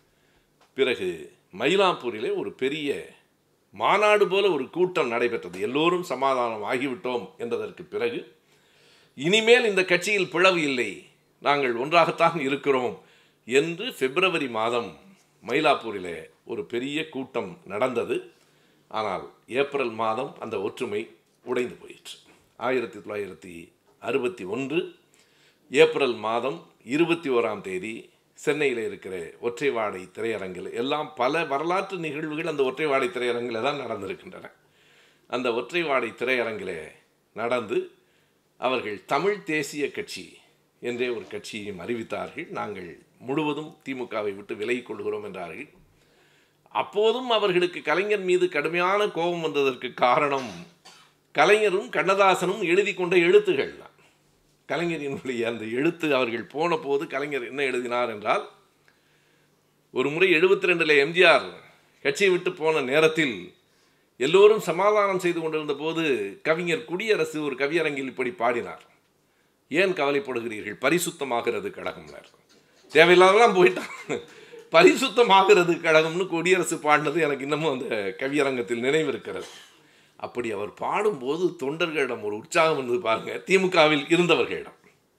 பிறகு மயிலாப்பூரிலே ஒரு பெரிய மாநாடு போல ஒரு கூட்டம் நடைபெற்றது எல்லோரும் சமாதானம் ஆகிவிட்டோம் என்பதற்கு பிறகு இனிமேல் இந்த கட்சியில் பிளவு இல்லை நாங்கள் ஒன்றாகத்தான் இருக்கிறோம் என்று பிப்ரவரி மாதம் மயிலாப்பூரிலே ஒரு பெரிய கூட்டம் நடந்தது ஆனால் ஏப்ரல் மாதம் அந்த ஒற்றுமை உடைந்து போயிற்று ஆயிரத்தி தொள்ளாயிரத்தி அறுபத்தி ஒன்று ஏப்ரல் மாதம் இருபத்தி ஓராம் தேதி சென்னையில் இருக்கிற ஒற்றைவாடை திரையரங்கில் எல்லாம் பல வரலாற்று நிகழ்வுகள் அந்த ஒற்றைவாடை திரையரங்கில் தான் நடந்திருக்கின்றன அந்த ஒற்றைவாடை திரையரங்கில் நடந்து அவர்கள் தமிழ் தேசிய கட்சி என்றே ஒரு கட்சியையும் அறிவித்தார்கள் நாங்கள் முழுவதும் திமுகவை விட்டு விலகிக் கொள்கிறோம் என்றார்கள் அப்போதும் அவர்களுக்கு கலைஞர் மீது கடுமையான கோபம் வந்ததற்கு காரணம் கலைஞரும் கண்ணதாசனும் எழுதி கொண்ட எழுத்துகள் தான் கலைஞரினுடைய அந்த எழுத்து அவர்கள் போன போது கலைஞர் என்ன எழுதினார் என்றால் ஒரு முறை எழுபத்தி ரெண்டில் எம்ஜிஆர் கட்சியை விட்டு போன நேரத்தில் எல்லோரும் சமாதானம் செய்து கொண்டிருந்த போது கவிஞர் குடியரசு ஒரு கவியரங்கில் இப்படி பாடினார் ஏன் கவலைப்படுகிறீர்கள் பரிசுத்தமாகிறது கழகம்னார் தேவையில்லாதெல்லாம் போயிட்டான் பரிசுத்தமாகிறது கழகம்னு குடியரசு பாடினது எனக்கு இன்னமும் அந்த கவியரங்கத்தில் நினைவு இருக்கிறது அப்படி அவர் பாடும்போது தொண்டர்களிடம் ஒரு உற்சாகம் இருந்தது பாருங்க திமுகவில் இருந்தவர்களிடம்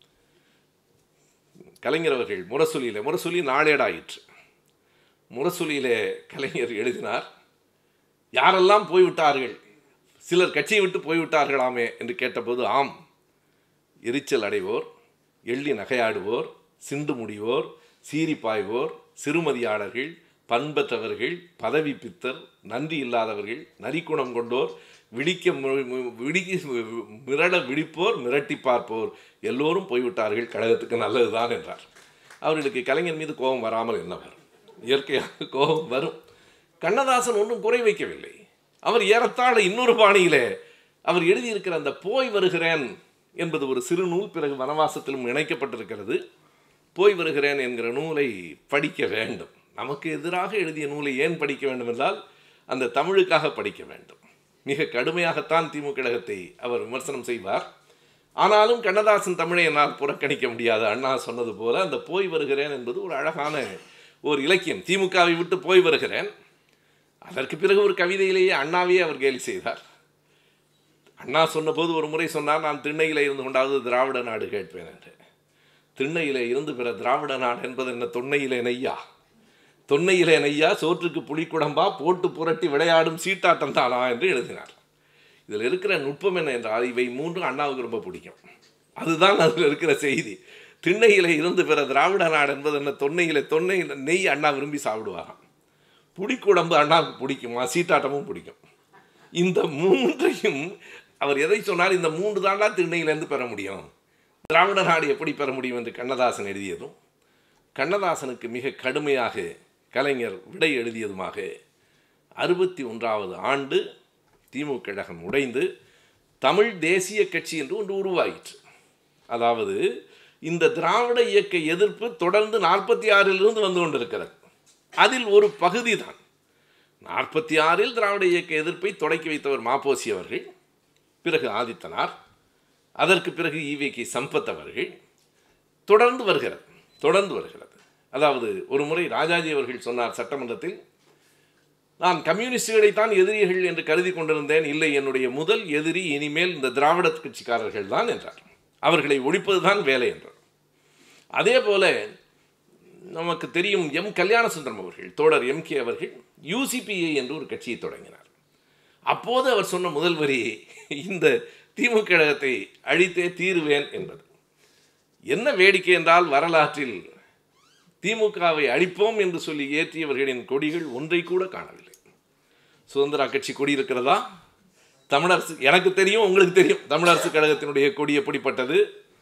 கலைஞர் அவர்கள் முரசொலியில் முரசொலி நாளேடாயிற்று முரசொலியிலே கலைஞர் எழுதினார் யாரெல்லாம் போய்விட்டார்கள் சிலர் கட்சியை விட்டு போய்விட்டார்களாமே என்று கேட்டபோது ஆம் எரிச்சல் அடைவோர் எள்ளி நகையாடுவோர் சிந்து முடிவோர் சீறி பாய்வோர் சிறுமதியாளர்கள் பண்பற்றவர்கள் பதவி பித்தர் நன்றி இல்லாதவர்கள் நரிக்குணம் கொண்டோர் விழிக்க மு- மு- விழிக்க மிரள விழிப்போர் மிரட்டி பார்ப்போர் எல்லோரும் போய்விட்டார்கள் கழகத்துக்கு நல்லதுதான் என்றார் அவர்களுக்கு கலைஞர் மீது கோபம் வராமல் என்ன வரும் இயற்கையாக கோபம் வரும் கண்ணதாசன் ஒன்றும் குறை வைக்கவில்லை அவர் ஏறத்தாழ இன்னொரு பாணியிலே அவர் எழுதியிருக்கிற அந்த போய் வருகிறேன் என்பது ஒரு சிறு நூல் பிறகு வனவாசத்திலும் இணைக்கப்பட்டிருக்கிறது போய் வருகிறேன் என்கிற நூலை படிக்க வேண்டும் நமக்கு எதிராக எழுதிய நூலை ஏன் படிக்க வேண்டும் என்றால் அந்த தமிழுக்காக படிக்க வேண்டும் மிக கடுமையாகத்தான் திமுக கழகத்தை அவர் விமர்சனம் செய்வார் ஆனாலும் கண்ணதாசன் தமிழை என்னால் புறக்கணிக்க முடியாது அண்ணா சொன்னது போல அந்த போய் வருகிறேன் என்பது ஒரு அழகான ஒரு இலக்கியம் திமுகவை விட்டு போய் வருகிறேன் அதற்கு பிறகு ஒரு கவிதையிலேயே அண்ணாவையே அவர் கேலி செய்தார் அண்ணா சொன்னபோது ஒரு முறை சொன்னார் நான் திண்ணையிலே இருந்து கொண்டாவது திராவிட நாடு கேட்பேன் என்று திண்ணையிலே இருந்து பிற திராவிட நாடு என்பது என்ன தொன்னையிலே நெய்யா தொன்னையிலே நெய்யா சோற்றுக்கு புலிக்குடம்பா போட்டு புரட்டி விளையாடும் சீட்டாட்டம் தானா என்று எழுதினார் இதில் இருக்கிற நுட்பம் என்ன என்றால் இவை மூன்றும் அண்ணாவுக்கு ரொம்ப பிடிக்கும் அதுதான் அதில் இருக்கிற செய்தி திண்ணையிலே இருந்து பிற திராவிட நாடு என்பது என்ன தொன்னையிலே தொன்னையில் நெய் அண்ணா விரும்பி சாப்பிடுவாராம் புடிக்குடம்பு அண்ணாவுக்கு பிடிக்குமா சீட்டாட்டமும் பிடிக்கும் இந்த மூன்றையும் அவர் எதை சொன்னார் இந்த மூன்று தாண்டா திண்ணையிலேருந்து பெற முடியும் திராவிட நாடு எப்படி பெற முடியும் என்று கண்ணதாசன் எழுதியதும் கண்ணதாசனுக்கு மிக கடுமையாக கலைஞர் விடை எழுதியதுமாக அறுபத்தி ஒன்றாவது ஆண்டு திமுக கழகம் உடைந்து தமிழ் தேசிய கட்சி என்று ஒன்று உருவாயிற்று அதாவது இந்த திராவிட இயக்க எதிர்ப்பு தொடர்ந்து நாற்பத்தி ஆறிலிருந்து வந்து கொண்டிருக்கிறது அதில் ஒரு பகுதி தான் நாற்பத்தி ஆறில் திராவிட இயக்க எதிர்ப்பை தொடக்கி வைத்தவர் மாப்போசி அவர்கள் பிறகு ஆதித்தனார் அதற்கு பிறகு ஈவேகி சம்பத் அவர்கள் தொடர்ந்து வருகிறது தொடர்ந்து வருகிறது அதாவது ஒரு முறை ராஜாஜி அவர்கள் சொன்னார் சட்டமன்றத்தில் நான் கம்யூனிஸ்டுகளைத்தான் எதிரிகள் என்று கருதி கொண்டிருந்தேன் இல்லை என்னுடைய முதல் எதிரி இனிமேல் இந்த திராவிட கட்சிக்காரர்கள் தான் என்றார் அவர்களை ஒழிப்பதுதான் வேலை என்றார் அதே போல நமக்கு தெரியும் எம் கல்யாண சுந்தரம் அவர்கள் தோழர் எம் கே அவர்கள் யூசிபிஐ என்று ஒரு கட்சியை தொடங்கினார் அப்போது அவர் சொன்ன முதல் வரி இந்த திமுக கழகத்தை அழித்தே தீருவேன் என்பது என்ன வேடிக்கை என்றால் வரலாற்றில் திமுகவை அழிப்போம் என்று சொல்லி ஏற்றியவர்களின் கொடிகள் ஒன்றை கூட காணவில்லை சுதந்திரா கட்சி கொடி இருக்கிறதா தமிழரசு எனக்கு தெரியும் உங்களுக்கு தெரியும் தமிழரசு கழகத்தினுடைய கொடி எப்படிப்பட்டது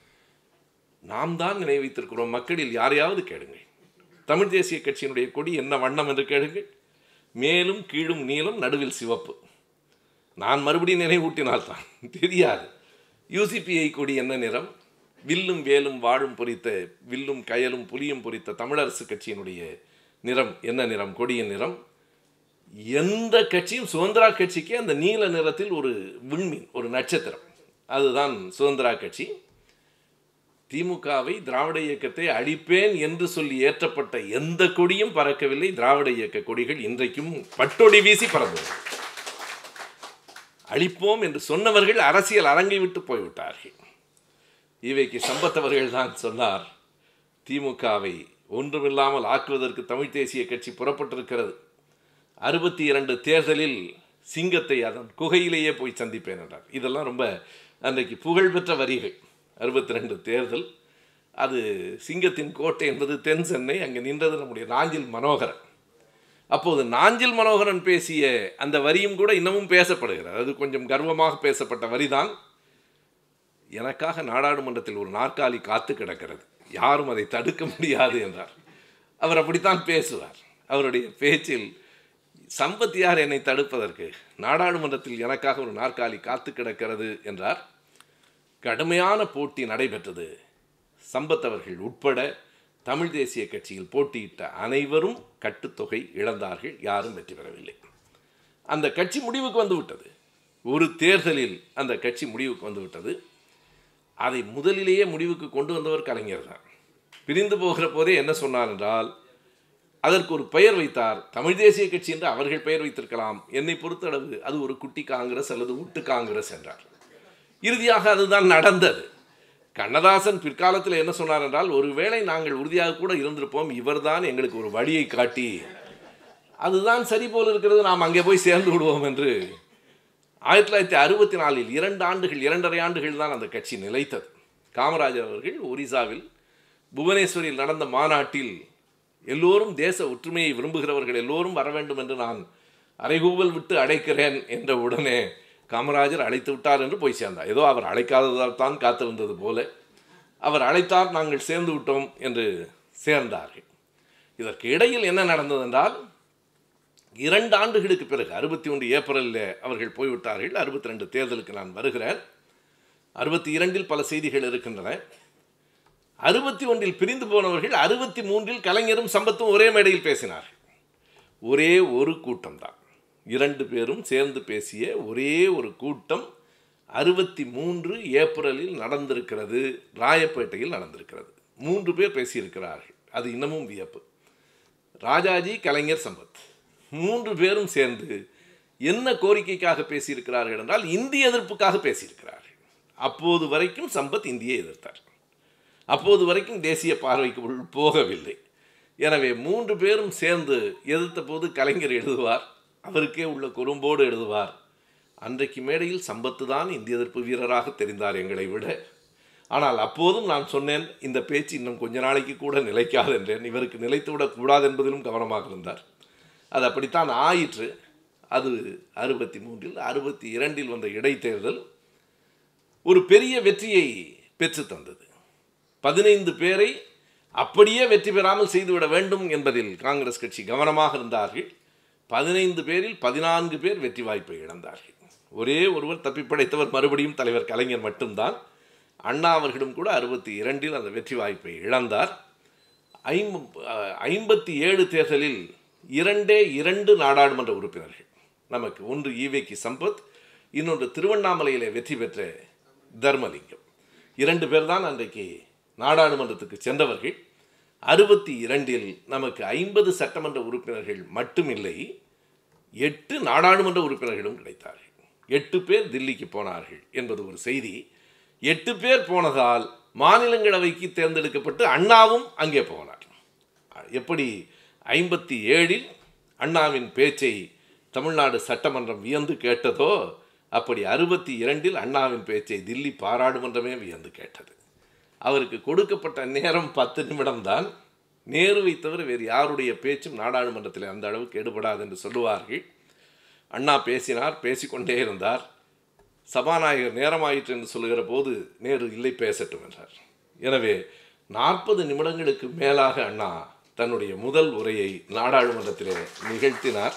நாம் தான் நினைவைத்திருக்கிறோம் மக்களில் யாரையாவது கேளுங்கள் தமிழ் தேசிய கட்சியினுடைய கொடி என்ன வண்ணம் என்று கேளுங்கள் மேலும் கீழும் நீளம் நடுவில் சிவப்பு நான் மறுபடியும் நினைவூட்டினால்தான் தெரியாது யூசிபிஐ கொடி என்ன நிறம் வில்லும் வேலும் வாழும் பொறித்த வில்லும் கயலும் புலியும் பொறித்த தமிழரசு கட்சியினுடைய நிறம் என்ன நிறம் கொடியின் நிறம் எந்த கட்சியும் சுதந்திரா கட்சிக்கு அந்த நீல நிறத்தில் ஒரு விண்மீன் ஒரு நட்சத்திரம் அதுதான் சுதந்திரா கட்சி திமுகவை திராவிட இயக்கத்தை அழிப்பேன் என்று சொல்லி ஏற்றப்பட்ட எந்த கொடியும் பறக்கவில்லை திராவிட இயக்க கொடிகள் இன்றைக்கும் பட்டொடி வீசி பறந்தது அழிப்போம் என்று சொன்னவர்கள் அரசியல் அரங்கை விட்டு போய்விட்டார்கள் இவைக்கு சம்பத்தவர்கள் தான் சொன்னார் திமுகவை ஒன்றுமில்லாமல் ஆக்குவதற்கு தமிழ் தேசிய கட்சி புறப்பட்டிருக்கிறது அறுபத்தி இரண்டு தேர்தலில் சிங்கத்தை அதன் குகையிலேயே போய் சந்திப்பேன் என்றார் இதெல்லாம் ரொம்ப அன்றைக்கு புகழ்பெற்ற வரிகள் அறுபத்தி ரெண்டு தேர்தல் அது சிங்கத்தின் கோட்டை என்பது தென் சென்னை அங்கே நின்றது நம்முடைய நாஞ்சில் மனோகரன் அப்போது நாஞ்சில் மனோகரன் பேசிய அந்த வரியும் கூட இன்னமும் பேசப்படுகிறது அது கொஞ்சம் கர்வமாக பேசப்பட்ட வரிதான் எனக்காக நாடாளுமன்றத்தில் ஒரு நாற்காலி காத்து கிடக்கிறது யாரும் அதை தடுக்க முடியாது என்றார் அவர் அப்படித்தான் பேசுவார் அவருடைய பேச்சில் சம்பத்தியார் என்னை தடுப்பதற்கு நாடாளுமன்றத்தில் எனக்காக ஒரு நாற்காலி காத்து கிடக்கிறது என்றார் கடுமையான போட்டி நடைபெற்றது சம்பத் அவர்கள் உட்பட தமிழ் தேசிய கட்சியில் போட்டியிட்ட அனைவரும் கட்டுத்தொகை இழந்தார்கள் யாரும் வெற்றி பெறவில்லை அந்த கட்சி முடிவுக்கு வந்து விட்டது ஒரு தேர்தலில் அந்த கட்சி முடிவுக்கு வந்து விட்டது அதை முதலிலேயே முடிவுக்கு கொண்டு வந்தவர் கலைஞர் தான் பிரிந்து போகிற போதே என்ன சொன்னார் என்றால் அதற்கு ஒரு பெயர் வைத்தார் தமிழ் தேசிய கட்சி என்று அவர்கள் பெயர் வைத்திருக்கலாம் என்னை பொறுத்தளவு அது ஒரு குட்டி காங்கிரஸ் அல்லது ஒட்டு காங்கிரஸ் என்றார் இறுதியாக அதுதான் நடந்தது கண்ணதாசன் பிற்காலத்தில் என்ன சொன்னார் என்றால் ஒருவேளை நாங்கள் உறுதியாக கூட இருந்திருப்போம் இவர்தான் எங்களுக்கு ஒரு வழியை காட்டி அதுதான் சரி போல் இருக்கிறது நாம் அங்கே போய் சேர்ந்து விடுவோம் என்று ஆயிரத்தி தொள்ளாயிரத்தி அறுபத்தி நாலில் இரண்டு ஆண்டுகள் இரண்டரை ஆண்டுகள் தான் அந்த கட்சி நிலைத்தது காமராஜர் அவர்கள் ஒரிசாவில் புவனேஸ்வரில் நடந்த மாநாட்டில் எல்லோரும் தேச ஒற்றுமையை விரும்புகிறவர்கள் எல்லோரும் வர வேண்டும் என்று நான் அரைகூவல் விட்டு அழைக்கிறேன் என்ற உடனே காமராஜர் அழைத்து விட்டார் என்று போய் சேர்ந்தார் ஏதோ அவர் அழைக்காததால் தான் காத்திருந்தது போல அவர் அழைத்தார் நாங்கள் சேர்ந்து விட்டோம் என்று சேர்ந்தார்கள் இதற்கு இடையில் என்ன நடந்தது என்றால் இரண்டு ஆண்டுகளுக்கு பிறகு அறுபத்தி ஒன்று ஏப்ரலில் அவர்கள் போய்விட்டார்கள் அறுபத்தி ரெண்டு தேர்தலுக்கு நான் வருகிறேன் அறுபத்தி இரண்டில் பல செய்திகள் இருக்கின்றன அறுபத்தி ஒன்றில் பிரிந்து போனவர்கள் அறுபத்தி மூன்றில் கலைஞரும் சம்பத்தும் ஒரே மேடையில் பேசினார்கள் ஒரே ஒரு கூட்டம்தான் இரண்டு பேரும் சேர்ந்து பேசிய ஒரே ஒரு கூட்டம் அறுபத்தி மூன்று ஏப்ரலில் நடந்திருக்கிறது ராயப்பேட்டையில் நடந்திருக்கிறது மூன்று பேர் பேசியிருக்கிறார்கள் அது இன்னமும் வியப்பு ராஜாஜி கலைஞர் சம்பத் மூன்று பேரும் சேர்ந்து என்ன கோரிக்கைக்காக பேசியிருக்கிறார்கள் என்றால் இந்திய எதிர்ப்புக்காக பேசியிருக்கிறார்கள் அப்போது வரைக்கும் சம்பத் இந்தியை எதிர்த்தார் அப்போது வரைக்கும் தேசிய பார்வைக்கு உள் போகவில்லை எனவே மூன்று பேரும் சேர்ந்து எதிர்த்த போது கலைஞர் எழுதுவார் அவருக்கே உள்ள குறும்போடு எழுதுவார் அன்றைக்கு மேடையில் சம்பத்து தான் இந்திய எதிர்ப்பு வீரராக தெரிந்தார் எங்களை விட ஆனால் அப்போதும் நான் சொன்னேன் இந்த பேச்சு இன்னும் கொஞ்ச நாளைக்கு கூட நிலைக்காது என்றேன் இவருக்கு நிலைத்து விடக்கூடாது என்பதிலும் கவனமாக இருந்தார் அது அப்படித்தான் ஆயிற்று அது அறுபத்தி மூன்றில் அறுபத்தி இரண்டில் வந்த இடைத்தேர்தல் ஒரு பெரிய வெற்றியை பெற்று தந்தது பதினைந்து பேரை அப்படியே வெற்றி பெறாமல் செய்துவிட வேண்டும் என்பதில் காங்கிரஸ் கட்சி கவனமாக இருந்தார்கள் பதினைந்து பேரில் பதினான்கு பேர் வெற்றி வாய்ப்பை இழந்தார்கள் ஒரே ஒருவர் தப்பி படைத்தவர் மறுபடியும் தலைவர் கலைஞர் மட்டும்தான் அண்ணா அவர்களும் கூட அறுபத்தி இரண்டில் அந்த வெற்றி வாய்ப்பை இழந்தார் ஐம்ப ஐம்பத்தி ஏழு தேர்தலில் இரண்டே இரண்டு நாடாளுமன்ற உறுப்பினர்கள் நமக்கு ஒன்று ஈவேக்கி சம்பத் இன்னொன்று திருவண்ணாமலையிலே வெற்றி பெற்ற தர்மலிங்கம் இரண்டு பேர் தான் அன்றைக்கு நாடாளுமன்றத்துக்கு சென்றவர்கள் அறுபத்தி இரண்டில் நமக்கு ஐம்பது சட்டமன்ற உறுப்பினர்கள் மட்டுமில்லை எட்டு நாடாளுமன்ற உறுப்பினர்களும் கிடைத்தார்கள் எட்டு பேர் தில்லிக்கு போனார்கள் என்பது ஒரு செய்தி எட்டு பேர் போனதால் மாநிலங்களவைக்கு தேர்ந்தெடுக்கப்பட்டு அண்ணாவும் அங்கே போனார் எப்படி ஐம்பத்தி ஏழில் அண்ணாவின் பேச்சை தமிழ்நாடு சட்டமன்றம் வியந்து கேட்டதோ அப்படி அறுபத்தி இரண்டில் அண்ணாவின் பேச்சை தில்லி பாராளுமன்றமே வியந்து கேட்டது அவருக்கு கொடுக்கப்பட்ட நேரம் பத்து நிமிடம்தான் நேருவை தவிர வேறு யாருடைய பேச்சும் நாடாளுமன்றத்தில் அந்த அளவுக்கு எடுபடாது என்று சொல்லுவார்கள் அண்ணா பேசினார் பேசிக்கொண்டே இருந்தார் சபாநாயகர் நேரமாயிற்று என்று சொல்லுகிற போது நேரு இல்லை பேசட்டும் என்றார் எனவே நாற்பது நிமிடங்களுக்கு மேலாக அண்ணா தன்னுடைய முதல் உரையை நாடாளுமன்றத்திலே நிகழ்த்தினார்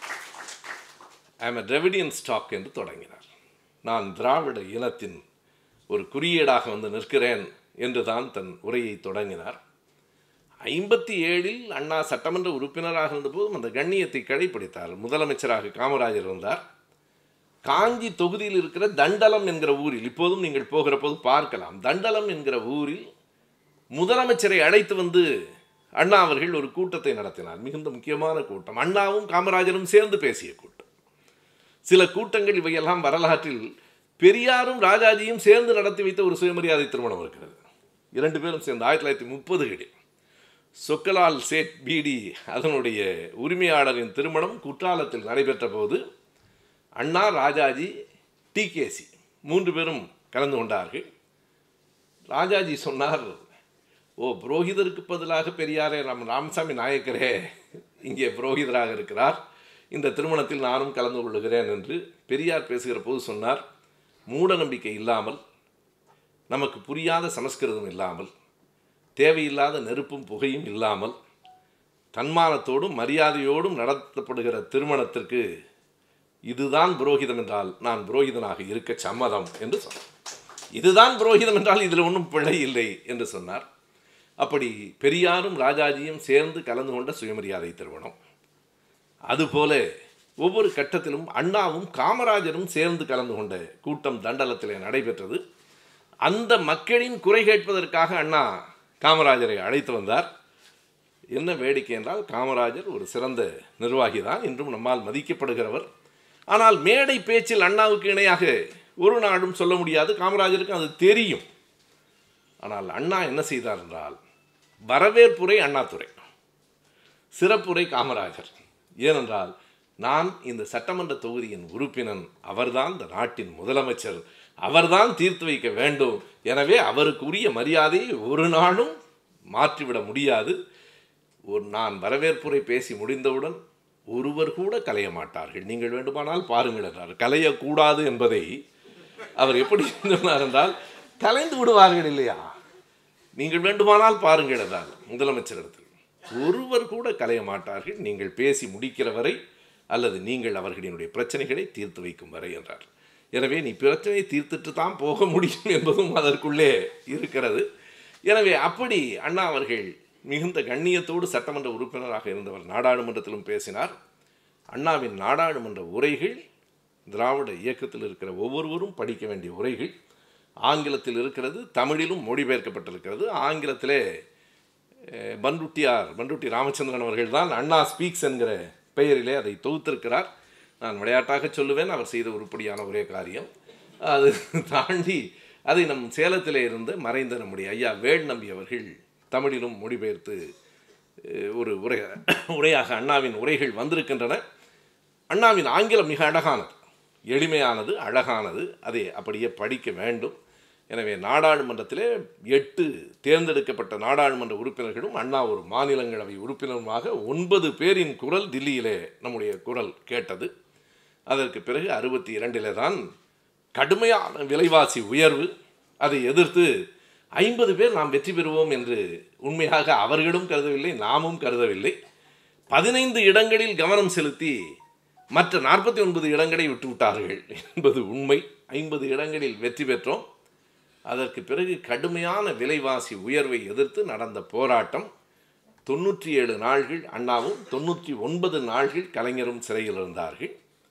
ஐம் அ டிரெவிடியன் ஸ்டாக் என்று தொடங்கினார் நான் திராவிட இனத்தின் ஒரு குறியீடாக வந்து நிற்கிறேன் என்று தான் தன் உரையை தொடங்கினார் ஐம்பத்தி ஏழில் அண்ணா சட்டமன்ற உறுப்பினராக இருந்தபோதும் அந்த கண்ணியத்தை கடைப்பிடித்தார் முதலமைச்சராக காமராஜர் இருந்தார் காஞ்சி தொகுதியில் இருக்கிற தண்டலம் என்கிற ஊரில் இப்போதும் நீங்கள் போகிற போது பார்க்கலாம் தண்டலம் என்கிற ஊரில் முதலமைச்சரை அழைத்து வந்து அண்ணா அவர்கள் ஒரு கூட்டத்தை நடத்தினார் மிகுந்த முக்கியமான கூட்டம் அண்ணாவும் காமராஜரும் சேர்ந்து பேசிய கூட்டம் சில கூட்டங்கள் இவையெல்லாம் வரலாற்றில் பெரியாரும் ராஜாஜியும் சேர்ந்து நடத்தி வைத்த ஒரு சுயமரியாதை திருமணம் இருக்கிறது இரண்டு பேரும் சேர்ந்து ஆயிரத்தி தொள்ளாயிரத்தி முப்பதுகளில் சொக்கலால் சேட் பீடி அதனுடைய உரிமையாளரின் திருமணம் குற்றாலத்தில் நடைபெற்ற போது அண்ணா ராஜாஜி டிகேசி மூன்று பேரும் கலந்து கொண்டார்கள் ராஜாஜி சொன்னார் ஓ புரோகிதருக்கு பதிலாக பெரியாரே ராம் ராமசாமி நாயக்கரே இங்கே புரோகிதராக இருக்கிறார் இந்த திருமணத்தில் நானும் கலந்து கொள்ளுகிறேன் என்று பெரியார் பேசுகிற போது சொன்னார் மூட நம்பிக்கை இல்லாமல் நமக்கு புரியாத சமஸ்கிருதம் இல்லாமல் தேவையில்லாத நெருப்பும் புகையும் இல்லாமல் தன்மானத்தோடும் மரியாதையோடும் நடத்தப்படுகிற திருமணத்திற்கு இதுதான் புரோகிதம் என்றால் நான் புரோகிதனாக இருக்க சம்மதம் என்று சொன்னார் இதுதான் புரோகிதம் என்றால் இதில் ஒன்றும் பிழை இல்லை என்று சொன்னார் அப்படி பெரியாரும் ராஜாஜியும் சேர்ந்து கலந்து கொண்ட சுயமரியாதை திருமணம் அதுபோல ஒவ்வொரு கட்டத்திலும் அண்ணாவும் காமராஜரும் சேர்ந்து கலந்து கொண்ட கூட்டம் தண்டலத்திலே நடைபெற்றது அந்த மக்களின் குறை கேட்பதற்காக அண்ணா காமராஜரை அழைத்து வந்தார் என்ன வேடிக்கை என்றால் காமராஜர் ஒரு சிறந்த நிர்வாகி தான் இன்றும் நம்மால் மதிக்கப்படுகிறவர் ஆனால் மேடை பேச்சில் அண்ணாவுக்கு இணையாக ஒரு நாடும் சொல்ல முடியாது காமராஜருக்கு அது தெரியும் ஆனால் அண்ணா என்ன செய்தார் என்றால் வரவேற்புரை அண்ணாதுரை சிறப்புரை காமராஜர் ஏனென்றால் நான் இந்த சட்டமன்ற தொகுதியின் உறுப்பினன் அவர்தான் இந்த நாட்டின் முதலமைச்சர் அவர்தான் தீர்த்து வைக்க வேண்டும் எனவே அவருக்கு உரிய மரியாதையை ஒரு நாளும் மாற்றிவிட முடியாது ஒரு நான் வரவேற்புரை பேசி முடிந்தவுடன் ஒருவர் கூட கலைய மாட்டார்கள் நீங்கள் வேண்டுமானால் பாருங்கள் என்றார் கலையக்கூடாது என்பதை அவர் எப்படி சொன்னார் என்றால் கலைந்து விடுவார்கள் இல்லையா நீங்கள் வேண்டுமானால் பாருங்கள் என்றார் முதலமைச்சரிடத்தில் ஒருவர் கூட கலைய மாட்டார்கள் நீங்கள் பேசி முடிக்கிற வரை அல்லது நீங்கள் அவர்களினுடைய பிரச்சனைகளை தீர்த்து வைக்கும் வரை என்றார் எனவே நீ பிரச்சனையை தீர்த்துட்டு தான் போக முடியும் என்பதும் அதற்குள்ளே இருக்கிறது எனவே அப்படி அண்ணா அவர்கள் மிகுந்த கண்ணியத்தோடு சட்டமன்ற உறுப்பினராக இருந்தவர் நாடாளுமன்றத்திலும் பேசினார் அண்ணாவின் நாடாளுமன்ற உரைகள் திராவிட இயக்கத்தில் இருக்கிற ஒவ்வொருவரும் படிக்க வேண்டிய உரைகள் ஆங்கிலத்தில் இருக்கிறது தமிழிலும் மொழிபெயர்க்கப்பட்டிருக்கிறது ஆங்கிலத்திலே அஹ், பன்ருட்டியார் பன்ருட்டி ராமச்சந்திரன் அவர்கள் தான் அண்ணா ஸ்பீக்ஸ் என்கிற பெயரிலே அதை தொகுத்திருக்கிறார் நான் விளையாட்டாக சொல்லுவேன் அவர் செய்த உருப்படியான ஒரே காரியம் அது தாண்டி அதை நம் சேலத்திலே இருந்து மறைந்த நம்முடைய ஐயா வேல் நம்பி அவர்கள் தமிழிலும் மொழிபெயர்த்து அஹ், ஒரு உரை உரையாக அண்ணாவின் உரைகள் வந்திருக்கின்றன அண்ணாவின் ஆங்கிலம் மிக அழகானது எளிமையானது அழகானது அதை அப்படியே படிக்க வேண்டும் எனவே நாடாளுமன்றத்திலே எட்டு தேர்ந்தெடுக்கப்பட்ட நாடாளுமன்ற உறுப்பினர்களும் அண்ணா ஒரு மாநிலங்களவை உறுப்பினருமாக ஒன்பது பேரின் குரல் தில்லியிலே நம்முடைய குரல் கேட்டது அதற்கு பிறகு அறுபத்தி இரண்டிலே தான் கடுமையான விலைவாசி உயர்வு அதை எதிர்த்து ஐம்பது பேர் நாம் வெற்றி பெறுவோம் என்று உண்மையாக அவர்களும் கருதவில்லை நாமும் கருதவில்லை பதினைந்து இடங்களில் கவனம் செலுத்தி மற்ற நாற்பத்தி ஒன்பது இடங்களை விட்டு விட்டார்கள் என்பது உண்மை ஐம்பது இடங்களில் வெற்றி பெற்றோம் அதற்கு பிறகு கடுமையான விலைவாசி உயர்வை எதிர்த்து நடந்த போராட்டம் தொண்ணூற்றி ஏழு நாள்கள் அண்ணாவும் தொண்ணூற்றி ஒன்பது நாள்கள் கலைஞரும் சிறையில் இருந்தார்கள்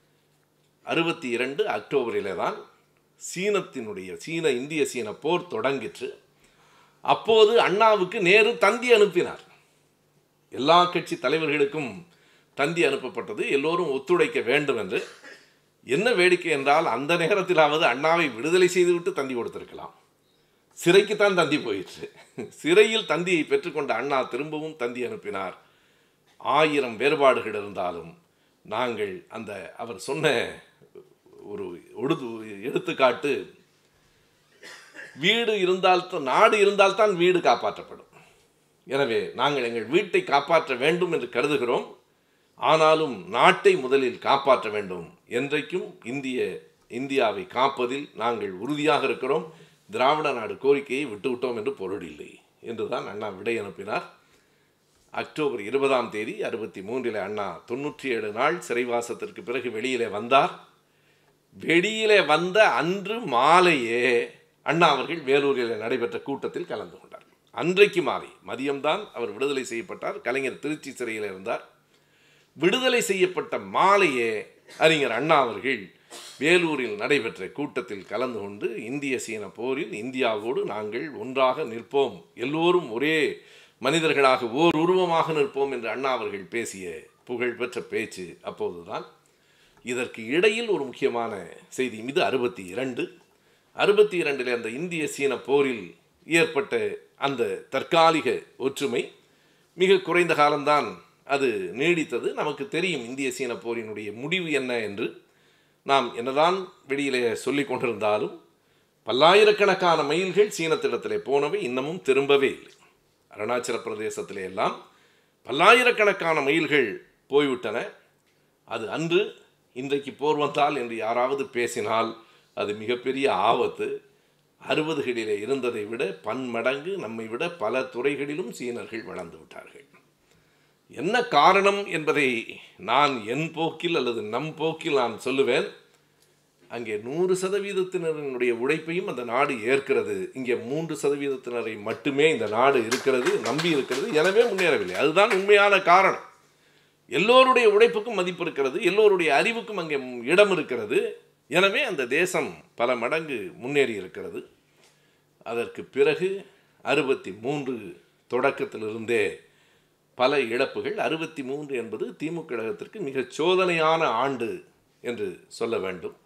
அறுபத்தி இரண்டு அக்டோபரிலே தான் சீனத்தினுடைய சீன இந்திய சீன போர் தொடங்கிற்று அப்போது அண்ணாவுக்கு நேரு தந்தி அனுப்பினார் எல்லா கட்சி தலைவர்களுக்கும் தந்தி அனுப்பப்பட்டது எல்லோரும் ஒத்துழைக்க வேண்டும் என்று என்ன வேடிக்கை என்றால் அந்த நேரத்திலாவது அண்ணாவை விடுதலை செய்துவிட்டு தந்தி கொடுத்திருக்கலாம் சிறைக்குத்தான் தந்தி போயிற்று சிறையில் தந்தியை பெற்றுக்கொண்ட அண்ணா திரும்பவும் தந்தி அனுப்பினார் ஆயிரம் வேறுபாடுகள் இருந்தாலும் நாங்கள் அந்த அவர் சொன்ன ஒரு ஒடுது எடுத்துக்காட்டு வீடு இருந்தால் நாடு இருந்தால்தான் வீடு காப்பாற்றப்படும் எனவே நாங்கள் எங்கள் வீட்டை காப்பாற்ற வேண்டும் என்று கருதுகிறோம் ஆனாலும் நாட்டை முதலில் காப்பாற்ற வேண்டும் என்றைக்கும் இந்திய இந்தியாவை காப்பதில் நாங்கள் உறுதியாக இருக்கிறோம் திராவிட நாடு கோரிக்கையை விட்டுவிட்டோம் என்று பொருள் இல்லை என்றுதான் அண்ணா விடை அனுப்பினார் அக்டோபர் இருபதாம் தேதி அறுபத்தி மூன்றில் அண்ணா தொண்ணூற்றி ஏழு நாள் சிறைவாசத்திற்கு பிறகு வெளியிலே வந்தார் வெளியிலே வந்த அன்று மாலையே அண்ணா அவர்கள் வேலூரில் நடைபெற்ற கூட்டத்தில் கலந்து கொண்டார் அன்றைக்கு மாலை மதியம்தான் அவர் விடுதலை செய்யப்பட்டார் கலைஞர் திருச்சி சிறையில் இருந்தார் விடுதலை செய்யப்பட்ட மாலையே அறிஞர் அண்ணா அவர்கள் வேலூரில் நடைபெற்ற கூட்டத்தில் கலந்து கொண்டு இந்திய சீன போரில் இந்தியாவோடு நாங்கள் ஒன்றாக நிற்போம் எல்லோரும் ஒரே மனிதர்களாக ஓர் உருவமாக நிற்போம் என்று அண்ணா அவர்கள் பேசிய புகழ்பெற்ற பேச்சு அப்போதுதான் இதற்கு இடையில் ஒரு முக்கியமான செய்தி இது அறுபத்தி இரண்டு அறுபத்தி இரண்டில் அந்த இந்திய சீன போரில் ஏற்பட்ட அந்த தற்காலிக ஒற்றுமை மிக குறைந்த காலம்தான் அது நீடித்தது நமக்கு தெரியும் இந்திய சீன போரினுடைய முடிவு என்ன என்று நாம் என்னதான் வெளியிலே சொல்லிக் கொண்டிருந்தாலும் பல்லாயிரக்கணக்கான மைல்கள் சீனத்திடத்திலே போனவை இன்னமும் திரும்பவே இல்லை அருணாச்சல பிரதேசத்திலே எல்லாம் பல்லாயிரக்கணக்கான மைல்கள் போய்விட்டன அது அன்று இன்றைக்கு போர் வந்தால் என்று யாராவது பேசினால் அது மிகப்பெரிய ஆபத்து அறுபதுகளிலே இருந்ததை விட பன்மடங்கு நம்மை விட பல துறைகளிலும் சீனர்கள் வளர்ந்து விட்டார்கள் என்ன காரணம் என்பதை நான் என் போக்கில் அல்லது நம் போக்கில் நான் சொல்லுவேன் அங்கே நூறு சதவீதத்தினரினுடைய உழைப்பையும் அந்த நாடு ஏற்கிறது இங்கே மூன்று சதவீதத்தினரை மட்டுமே இந்த நாடு இருக்கிறது நம்பி இருக்கிறது எனவே முன்னேறவில்லை அதுதான் உண்மையான காரணம் எல்லோருடைய உழைப்புக்கும் மதிப்பு இருக்கிறது எல்லோருடைய அறிவுக்கும் அங்கே இடம் இருக்கிறது எனவே அந்த தேசம் பல மடங்கு முன்னேறி இருக்கிறது அதற்கு பிறகு அறுபத்தி மூன்று தொடக்கத்திலிருந்தே பல இழப்புகள் அறுபத்தி மூன்று என்பது திமுக கழகத்திற்கு மிக சோதனையான ஆண்டு என்று சொல்ல வேண்டும்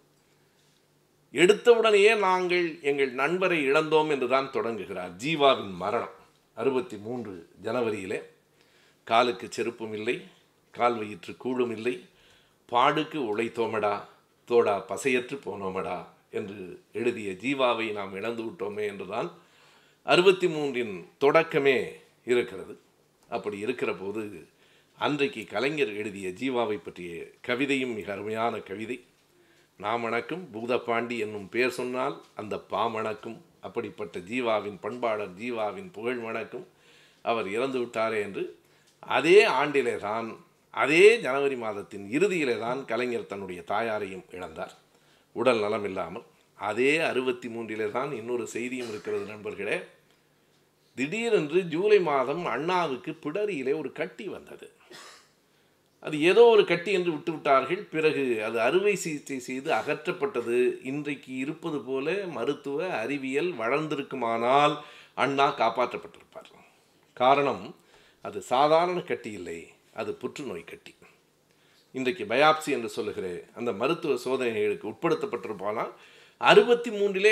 எடுத்தவுடனேயே நாங்கள் எங்கள் நண்பரை இழந்தோம் என்று தான் தொடங்குகிறார் ஜீவாவின் மரணம் அறுபத்தி மூன்று ஜனவரியிலே காலுக்கு செருப்பும் இல்லை கால் வயிற்று கூழும் இல்லை பாடுக்கு உழைத்தோமடா தோடா பசையற்று போனோமடா என்று எழுதிய ஜீவாவை நாம் இழந்து விட்டோமே என்றுதான் அறுபத்தி மூன்றின் தொடக்கமே இருக்கிறது அப்படி இருக்கிற போது அன்றைக்கு கலைஞர் எழுதிய ஜீவாவை பற்றிய கவிதையும் மிக அருமையான கவிதை நாமணக்கும் பூதப்பாண்டி என்னும் பேர் சொன்னால் அந்த பாமணக்கும் அப்படிப்பட்ட ஜீவாவின் பண்பாளர் ஜீவாவின் புகழ் மணக்கும் அவர் இறந்து விட்டாரே என்று அதே ஆண்டிலே தான் அதே ஜனவரி மாதத்தின் இறுதியிலே தான் கலைஞர் தன்னுடைய தாயாரையும் இழந்தார் உடல் நலம் இல்லாமல் அதே அறுபத்தி மூன்றிலே தான் இன்னொரு செய்தியும் இருக்கிறது நண்பர்களே திடீரென்று ஜூலை மாதம் அண்ணாவுக்கு பிடரியிலே ஒரு கட்டி வந்தது அது ஏதோ ஒரு கட்டி என்று விட்டு விட்டார்கள் பிறகு அது அறுவை சிகிச்சை செய்து அகற்றப்பட்டது இன்றைக்கு இருப்பது போல மருத்துவ அறிவியல் வளர்ந்திருக்குமானால் அண்ணா காப்பாற்றப்பட்டிருப்பார் காரணம் அது சாதாரண கட்டி இல்லை அது புற்றுநோய் கட்டி இன்றைக்கு பயாப்சி என்று சொல்லுகிற அந்த மருத்துவ சோதனைகளுக்கு உட்படுத்தப்பட்டிருப்பானால் அறுபத்தி மூன்றிலே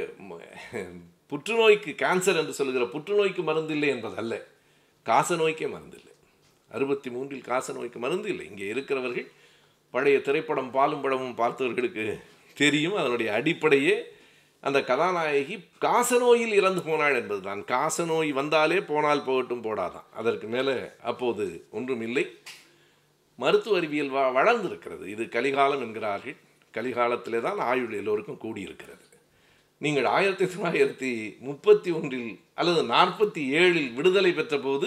புற்றுநோய்க்கு கேன்சர் என்று சொல்லுகிற புற்றுநோய்க்கு மருந்து இல்லை என்பதல்ல காச நோய்க்கே மருந்து இல்லை அறுபத்தி மூன்றில் காச நோய்க்கு மருந்து இல்லை இங்கே இருக்கிறவர்கள் பழைய திரைப்படம் பாலும் படமும் பார்த்தவர்களுக்கு தெரியும் அதனுடைய அடிப்படையே அந்த கதாநாயகி காசநோயில் இறந்து போனாள் என்பதுதான் காசநோய் வந்தாலே போனால் போகட்டும் போடாதான் அதற்கு மேலே அப்போது ஒன்றும் இல்லை மருத்துவ அறிவியல் வ வளர்ந்திருக்கிறது இது கலிகாலம் என்கிறார்கள் கலிகாலத்திலே தான் ஆயுள் எல்லோருக்கும் கூடியிருக்கிறது நீங்கள் ஆயிரத்தி தொள்ளாயிரத்தி முப்பத்தி ஒன்றில் அல்லது நாற்பத்தி ஏழில் விடுதலை பெற்ற போது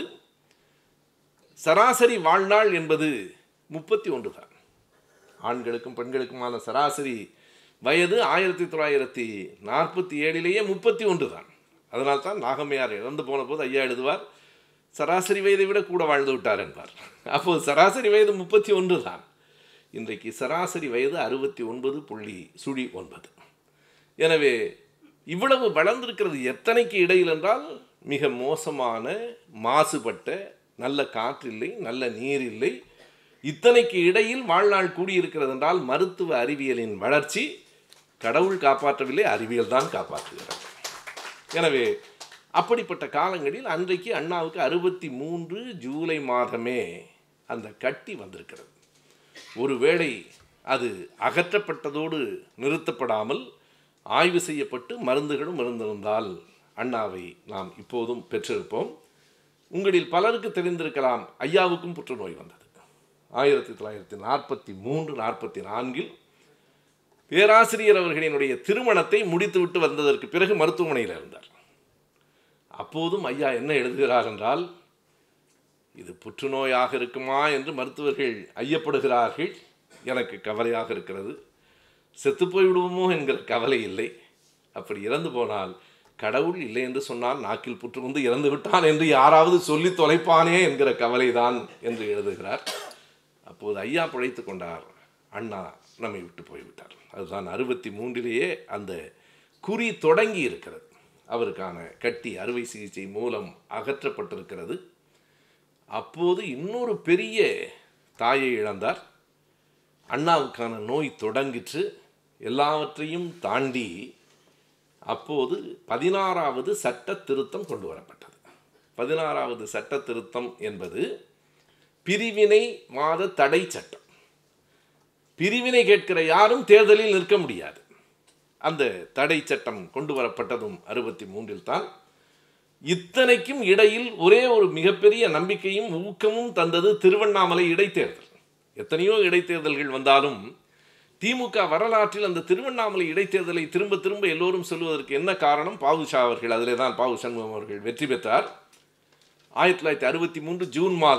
சராசரி வாழ்நாள் என்பது முப்பத்தி ஒன்று தான் ஆண்களுக்கும் பெண்களுக்குமான சராசரி வயது ஆயிரத்தி தொள்ளாயிரத்தி நாற்பத்தி ஏழிலேயே முப்பத்தி ஒன்று தான் அதனால் தான் நாகம்மையார் இறந்து போன போது ஐயா எழுதுவார் சராசரி வயதை விட கூட வாழ்ந்து விட்டார் என்பார் அப்போது சராசரி வயது முப்பத்தி ஒன்று தான் இன்றைக்கு சராசரி வயது அறுபத்தி ஒன்பது புள்ளி சுழி ஒன்பது எனவே இவ்வளவு வளர்ந்திருக்கிறது எத்தனைக்கு இடையில் என்றால் மிக மோசமான மாசுபட்ட நல்ல காற்று இல்லை நல்ல நீர் இல்லை இத்தனைக்கு இடையில் வாழ்நாள் கூடியிருக்கிறது என்றால் மருத்துவ அறிவியலின் வளர்ச்சி கடவுள் காப்பாற்றவில்லை அறிவியல் தான் காப்பாற்றுகிறது எனவே அப்படிப்பட்ட காலங்களில் அன்றைக்கு அண்ணாவுக்கு அறுபத்தி மூன்று ஜூலை மாதமே அந்த கட்டி வந்திருக்கிறது ஒருவேளை அது அகற்றப்பட்டதோடு நிறுத்தப்படாமல் ஆய்வு செய்யப்பட்டு மருந்துகளும் இருந்திருந்தால் அண்ணாவை நாம் இப்போதும் பெற்றிருப்போம் உங்களில் பலருக்கு தெரிந்திருக்கலாம் ஐயாவுக்கும் புற்றுநோய் வந்தது ஆயிரத்தி தொள்ளாயிரத்தி நாற்பத்தி மூன்று நாற்பத்தி நான்கில் பேராசிரியர் அவர்களினுடைய திருமணத்தை முடித்துவிட்டு வந்ததற்கு பிறகு மருத்துவமனையில் இருந்தார் அப்போதும் ஐயா என்ன எழுதுகிறார் என்றால் இது புற்றுநோயாக இருக்குமா என்று மருத்துவர்கள் ஐயப்படுகிறார்கள் எனக்கு கவலையாக இருக்கிறது செத்துப்போய் விடுவோமோ என்கிற கவலை இல்லை அப்படி இறந்து போனால் கடவுள் இல்லை என்று சொன்னால் நாக்கில் புற்று வந்து இறந்து விட்டான் என்று யாராவது சொல்லி தொலைப்பானே என்கிற கவலைதான் என்று எழுதுகிறார் அப்போது ஐயா பிழைத்து கொண்டார் அண்ணா நம்மை விட்டு போய்விட்டார் அதுதான் அறுபத்தி மூன்றிலேயே அந்த குறி தொடங்கி இருக்கிறது அவருக்கான கட்டி அறுவை சிகிச்சை மூலம் அகற்றப்பட்டிருக்கிறது அப்போது இன்னொரு பெரிய தாயை இழந்தார் அண்ணாவுக்கான நோய் தொடங்கிற்று எல்லாவற்றையும் தாண்டி அப்போது பதினாறாவது சட்ட திருத்தம் கொண்டு வரப்பட்டது பதினாறாவது சட்ட திருத்தம் என்பது பிரிவினை வாத தடை சட்டம் பிரிவினை கேட்கிற யாரும் தேர்தலில் நிற்க முடியாது அந்த தடை சட்டம் கொண்டு வரப்பட்டதும் அறுபத்தி மூன்றில் தான் இத்தனைக்கும் இடையில் ஒரே ஒரு மிகப்பெரிய நம்பிக்கையும் ஊக்கமும் தந்தது திருவண்ணாமலை இடைத்தேர்தல் எத்தனையோ இடைத்தேர்தல்கள் வந்தாலும் திமுக வரலாற்றில் அந்த திருவண்ணாமலை இடைத்தேர்தலை திரும்ப திரும்ப எல்லோரும் சொல்வதற்கு என்ன காரணம் பாவுஷா அவர்கள் அதிலே தான் பாவு சண்முகம் அவர்கள் வெற்றி பெற்றார் ஆயிரத்தி தொள்ளாயிரத்தி அறுபத்தி மூன்று ஜூன் மாதம்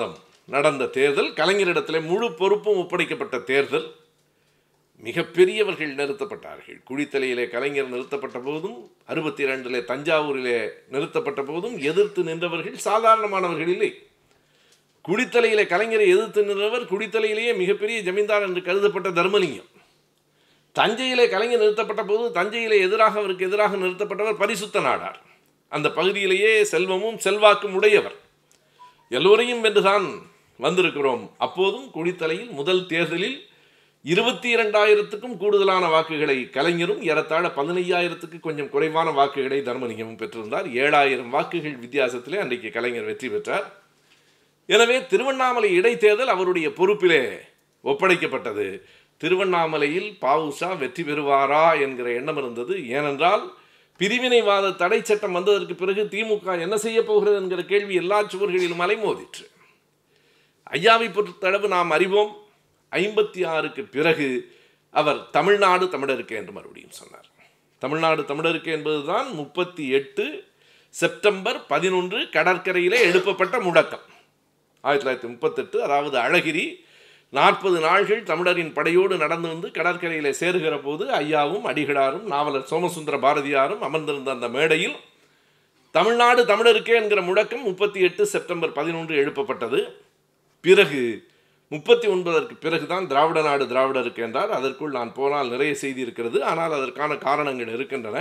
நடந்த தேர்தல் கலைஞரிடத்தில் முழு பொறுப்பும் ஒப்படைக்கப்பட்ட தேர்தல் மிகப்பெரியவர்கள் நிறுத்தப்பட்டார்கள் குழித்தலையிலே கலைஞர் நிறுத்தப்பட்ட போதும் அறுபத்தி இரண்டிலே தஞ்சாவூரிலே நிறுத்தப்பட்ட போதும் எதிர்த்து நின்றவர்கள் சாதாரணமானவர்கள் இல்லை குடித்தலையிலே கலைஞரை எதிர்த்து நின்றவர் குடித்தலையிலேயே மிகப்பெரிய ஜமீன்தார் என்று கருதப்பட்ட தர்மலிங்கம் தஞ்சையிலே கலைஞர் நிறுத்தப்பட்ட போது தஞ்சையிலே எதிராக அவருக்கு எதிராக நிறுத்தப்பட்டவர் பரிசுத்த நாடார் அந்த பகுதியிலேயே செல்வமும் செல்வாக்கும் உடையவர் எல்லோரையும் வென்றுதான் வந்திருக்கிறோம் அப்போதும் குடித்தலையில் முதல் தேர்தலில் இருபத்தி இரண்டாயிரத்துக்கும் கூடுதலான வாக்குகளை கலைஞரும் ஏறத்தாழ பதினையாயிரத்துக்கு கொஞ்சம் குறைவான வாக்குகளை தர்மலிங்கமும் பெற்றிருந்தார் ஏழாயிரம் வாக்குகள் வித்தியாசத்திலே அன்றைக்கு கலைஞர் வெற்றி பெற்றார் எனவே திருவண்ணாமலை இடைத்தேர்தல் அவருடைய பொறுப்பிலே ஒப்படைக்கப்பட்டது திருவண்ணாமலையில் பாவுசா வெற்றி பெறுவாரா என்கிற எண்ணம் இருந்தது ஏனென்றால் பிரிவினைவாத தடை சட்டம் வந்ததற்கு பிறகு திமுக என்ன செய்ய போகிறது என்கிற கேள்வி எல்லா சுவர்களிலும் அலைமோதிற்று ஐயாவை பொறுத்தளவு நாம் அறிவோம் ஐம்பத்தி ஆறுக்கு பிறகு அவர் தமிழ்நாடு தமிழருக்கு என்று மறுபடியும் சொன்னார் தமிழ்நாடு தமிழருக்கு என்பதுதான் முப்பத்தி எட்டு செப்டம்பர் பதினொன்று கடற்கரையிலே எழுப்பப்பட்ட முழக்கம் ஆயிரத்தி தொள்ளாயிரத்தி முப்பத்தெட்டு அதாவது அழகிரி நாற்பது நாள்கள் தமிழரின் படையோடு நடந்து வந்து கடற்கரையிலே சேருகிற போது ஐயாவும் அடிகளாரும் நாவலர் சோமசுந்தர பாரதியாரும் அமர்ந்திருந்த அந்த மேடையில் தமிழ்நாடு தமிழருக்கே என்கிற முழக்கம் முப்பத்தி எட்டு செப்டம்பர் பதினொன்று எழுப்பப்பட்டது பிறகு முப்பத்தி ஒன்பதற்கு பிறகுதான் திராவிட நாடு திராவிடருக்கு என்றார் அதற்குள் நான் போனால் நிறைய செய்தி இருக்கிறது ஆனால் அதற்கான காரணங்கள் இருக்கின்றன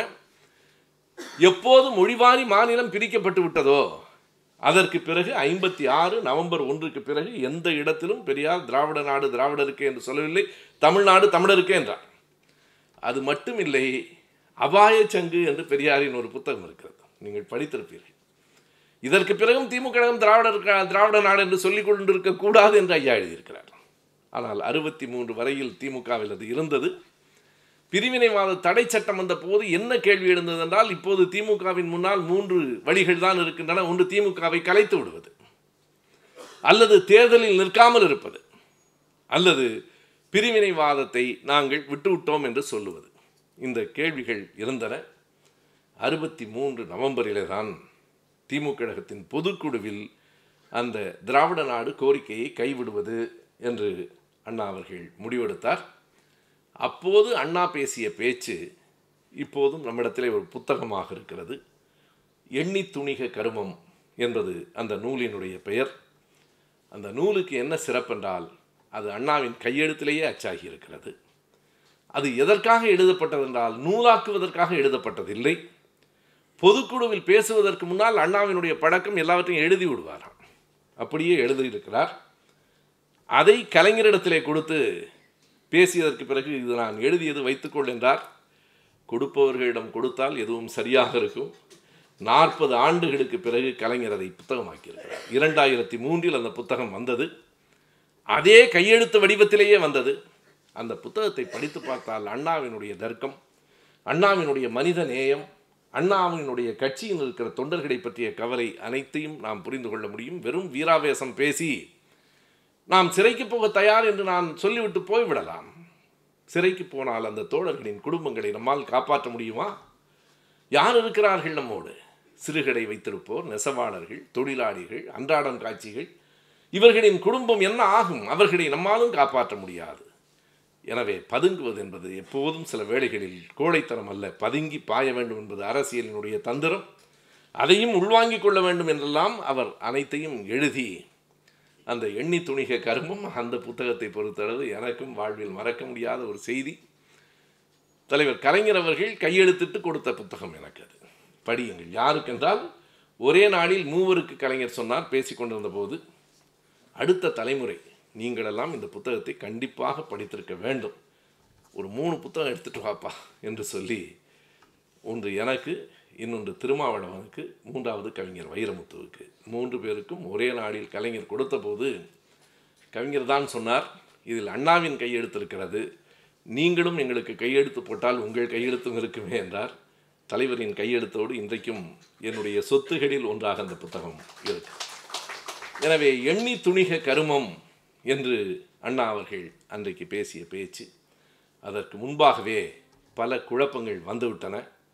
எப்போது மொழிவாரி மாநிலம் பிரிக்கப்பட்டு விட்டதோ அதற்கு பிறகு ஐம்பத்தி ஆறு நவம்பர் ஒன்றுக்கு பிறகு எந்த இடத்திலும் பெரியார் திராவிட நாடு திராவிடருக்கு என்று சொல்லவில்லை தமிழ்நாடு தமிழருக்கு என்றார் அது மட்டுமில்லை அபாய சங்கு என்று பெரியாரின் ஒரு புத்தகம் இருக்கிறது நீங்கள் படித்திருப்பீர்கள் இதற்கு பிறகும் திமுக கழகம் திராவிடர் திராவிட நாடு என்று சொல்லிக் கொண்டிருக்க கூடாது என்று ஐயா எழுதியிருக்கிறார் ஆனால் அறுபத்தி மூன்று வரையில் திமுகவில் அது இருந்தது பிரிவினைவாத தடை சட்டம் வந்த போது என்ன கேள்வி எழுந்தது என்றால் இப்போது திமுகவின் முன்னால் மூன்று வழிகள் தான் இருக்கின்றன ஒன்று திமுகவை கலைத்து விடுவது அல்லது தேர்தலில் நிற்காமல் இருப்பது அல்லது பிரிவினைவாதத்தை நாங்கள் விட்டுவிட்டோம் என்று சொல்லுவது இந்த கேள்விகள் இருந்தன அறுபத்தி மூன்று நவம்பரிலே தான் திமுக கழகத்தின் பொதுக்குழுவில் அந்த திராவிட நாடு கோரிக்கையை கைவிடுவது என்று அண்ணா அவர்கள் முடிவெடுத்தார் அப்போது அண்ணா பேசிய பேச்சு இப்போதும் நம்மிடத்திலே ஒரு புத்தகமாக இருக்கிறது எண்ணி துணிக கருமம் என்பது அந்த நூலினுடைய பெயர் அந்த நூலுக்கு என்ன சிறப்பென்றால் அது அண்ணாவின் கையெழுத்திலேயே அச்சாகி இருக்கிறது அது எதற்காக எழுதப்பட்டதென்றால் நூலாக்குவதற்காக எழுதப்பட்டதில்லை பொதுக்குழுவில் பேசுவதற்கு முன்னால் அண்ணாவினுடைய பழக்கம் எல்லாவற்றையும் எழுதி விடுவாராம் அப்படியே எழுதியிருக்கிறார் அதை கலைஞரிடத்திலே கொடுத்து பேசியதற்கு பிறகு இது நான் எழுதியது வைத்துக்கொள் என்றார் கொடுப்பவர்களிடம் கொடுத்தால் எதுவும் சரியாக இருக்கும் நாற்பது ஆண்டுகளுக்கு பிறகு கலைஞர் அதை புத்தகமாக்கியிருக்கிறார் இரண்டாயிரத்தி மூன்றில் அந்த புத்தகம் வந்தது அதே கையெழுத்து வடிவத்திலேயே வந்தது அந்த புத்தகத்தை படித்து பார்த்தால் அண்ணாவினுடைய தர்க்கம் அண்ணாவினுடைய மனித நேயம் அண்ணாவினுடைய கட்சியில் இருக்கிற தொண்டர்களை பற்றிய கவலை அனைத்தையும் நாம் புரிந்து கொள்ள முடியும் வெறும் வீராவேசம் பேசி நாம் சிறைக்கு போக தயார் என்று நான் சொல்லிவிட்டு போய்விடலாம் சிறைக்கு போனால் அந்த தோழர்களின் குடும்பங்களை நம்மால் காப்பாற்ற முடியுமா யார் இருக்கிறார்கள் நம்மோடு சிறுகடை வைத்திருப்போர் நெசவாளர்கள் தொழிலாளிகள் அன்றாடம் காட்சிகள் இவர்களின் குடும்பம் என்ன ஆகும் அவர்களை நம்மாலும் காப்பாற்ற முடியாது எனவே பதுங்குவது என்பது எப்போதும் சில வேளைகளில் கோழைத்தனம் அல்ல பதுங்கி பாய வேண்டும் என்பது அரசியலினுடைய தந்திரம் அதையும் உள்வாங்கிக் கொள்ள வேண்டும் என்றெல்லாம் அவர் அனைத்தையும் எழுதி அந்த எண்ணி துணிக கரும்பும் அந்த புத்தகத்தை பொறுத்தளவு எனக்கும் வாழ்வில் மறக்க முடியாத ஒரு செய்தி தலைவர் கலைஞர் அவர்கள் கையெழுத்திட்டு கொடுத்த புத்தகம் எனக்கு அது படியுங்கள் யாருக்கென்றால் ஒரே நாளில் மூவருக்கு கலைஞர் சொன்னார் பேசிக்கொண்டிருந்த போது அடுத்த தலைமுறை நீங்களெல்லாம் இந்த புத்தகத்தை கண்டிப்பாக படித்திருக்க வேண்டும் ஒரு மூணு புத்தகம் எடுத்துட்டு வாப்பா என்று சொல்லி ஒன்று எனக்கு இன்னொன்று திருமாவளவனுக்கு மூன்றாவது கவிஞர் வைரமுத்துவுக்கு மூன்று பேருக்கும் ஒரே நாளில் கலைஞர் கொடுத்தபோது கவிஞர் தான் சொன்னார் இதில் அண்ணாவின் கையெழுத்து இருக்கிறது நீங்களும் எங்களுக்கு கையெழுத்து போட்டால் உங்கள் கையெழுத்தும் இருக்குமே என்றார் தலைவரின் கையெழுத்தோடு இன்றைக்கும் என்னுடைய சொத்துகளில் ஒன்றாக அந்த புத்தகம் இருக்கு எனவே எண்ணி துணிக கருமம் என்று அண்ணா அவர்கள் அன்றைக்கு பேசிய பேச்சு அதற்கு முன்பாகவே பல குழப்பங்கள் வந்துவிட்டன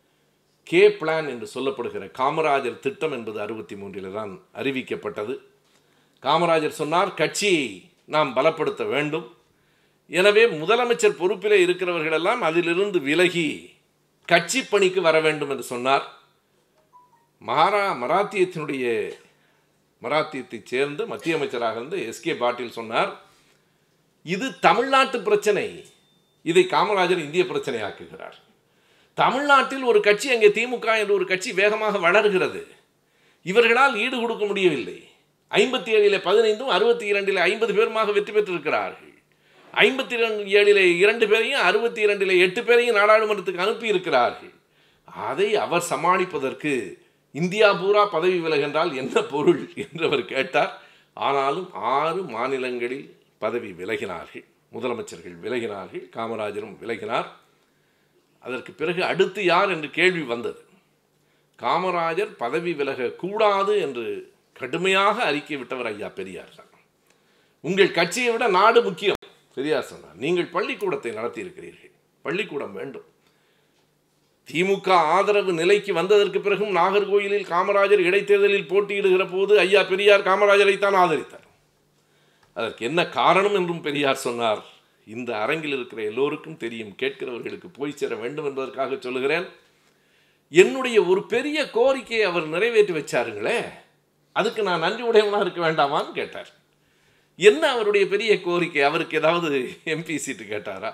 கே பிளான் என்று சொல்லப்படுகிற காமராஜர் திட்டம் என்பது அறுபத்தி மூன்றில் தான் அறிவிக்கப்பட்டது காமராஜர் சொன்னார் கட்சியை நாம் பலப்படுத்த வேண்டும் எனவே முதலமைச்சர் பொறுப்பிலே இருக்கிறவர்களெல்லாம் அதிலிருந்து விலகி கட்சி பணிக்கு வர வேண்டும் என்று சொன்னார் மகாரா மராத்தியத்தினுடைய மராத்தியத்தைச் சேர்ந்த மத்திய அமைச்சராக இருந்த எஸ்கே பாட்டீல் சொன்னார் இது தமிழ்நாட்டு பிரச்சனை இதை காமராஜர் இந்திய பிரச்சனையாக்குகிறார் தமிழ்நாட்டில் ஒரு கட்சி அங்கே திமுக என்ற ஒரு கட்சி வேகமாக வளர்கிறது இவர்களால் ஈடு கொடுக்க முடியவில்லை ஐம்பத்தி ஏழில் பதினைந்தும் அறுபத்தி இரண்டில் ஐம்பது பேருமாக வெற்றி பெற்றிருக்கிறார்கள் ஐம்பத்தி இரண்டு ஏழிலே இரண்டு பேரையும் அறுபத்தி இரண்டில் எட்டு பேரையும் நாடாளுமன்றத்துக்கு அனுப்பி இருக்கிறார்கள் அதை அவர் சமாளிப்பதற்கு இந்தியா பூரா பதவி விலகென்றால் என்ன பொருள் என்று அவர் கேட்டார் ஆனாலும் ஆறு மாநிலங்களில் பதவி விலகினார்கள் முதலமைச்சர்கள் விலகினார்கள் காமராஜரும் விலகினார் அதற்கு பிறகு அடுத்து யார் என்று கேள்வி வந்தது காமராஜர் பதவி விலக கூடாது என்று கடுமையாக அறிக்கை விட்டவர் ஐயா பெரியார் தான் உங்கள் கட்சியை விட நாடு முக்கியம் பெரியார் சொன்னார் நீங்கள் பள்ளிக்கூடத்தை நடத்தி இருக்கிறீர்கள் பள்ளிக்கூடம் வேண்டும் திமுக ஆதரவு நிலைக்கு வந்ததற்கு பிறகும் நாகர்கோயிலில் காமராஜர் இடைத்தேர்தலில் போட்டியிடுகிற போது ஐயா பெரியார் காமராஜரைத்தான் ஆதரித்தார் அதற்கு என்ன காரணம் என்றும் பெரியார் சொன்னார் இந்த அரங்கில் இருக்கிற எல்லோருக்கும் தெரியும் கேட்கிறவர்களுக்கு போய் சேர வேண்டும் என்பதற்காக சொல்லுகிறேன் என்னுடைய ஒரு பெரிய கோரிக்கையை அவர் நிறைவேற்றி வச்சாருங்களே அதுக்கு நான் நன்றி உடையவனாக இருக்க வேண்டாமான்னு கேட்டார் என்ன அவருடைய பெரிய கோரிக்கை அவருக்கு ஏதாவது எம்பி சீட்டு கேட்டாரா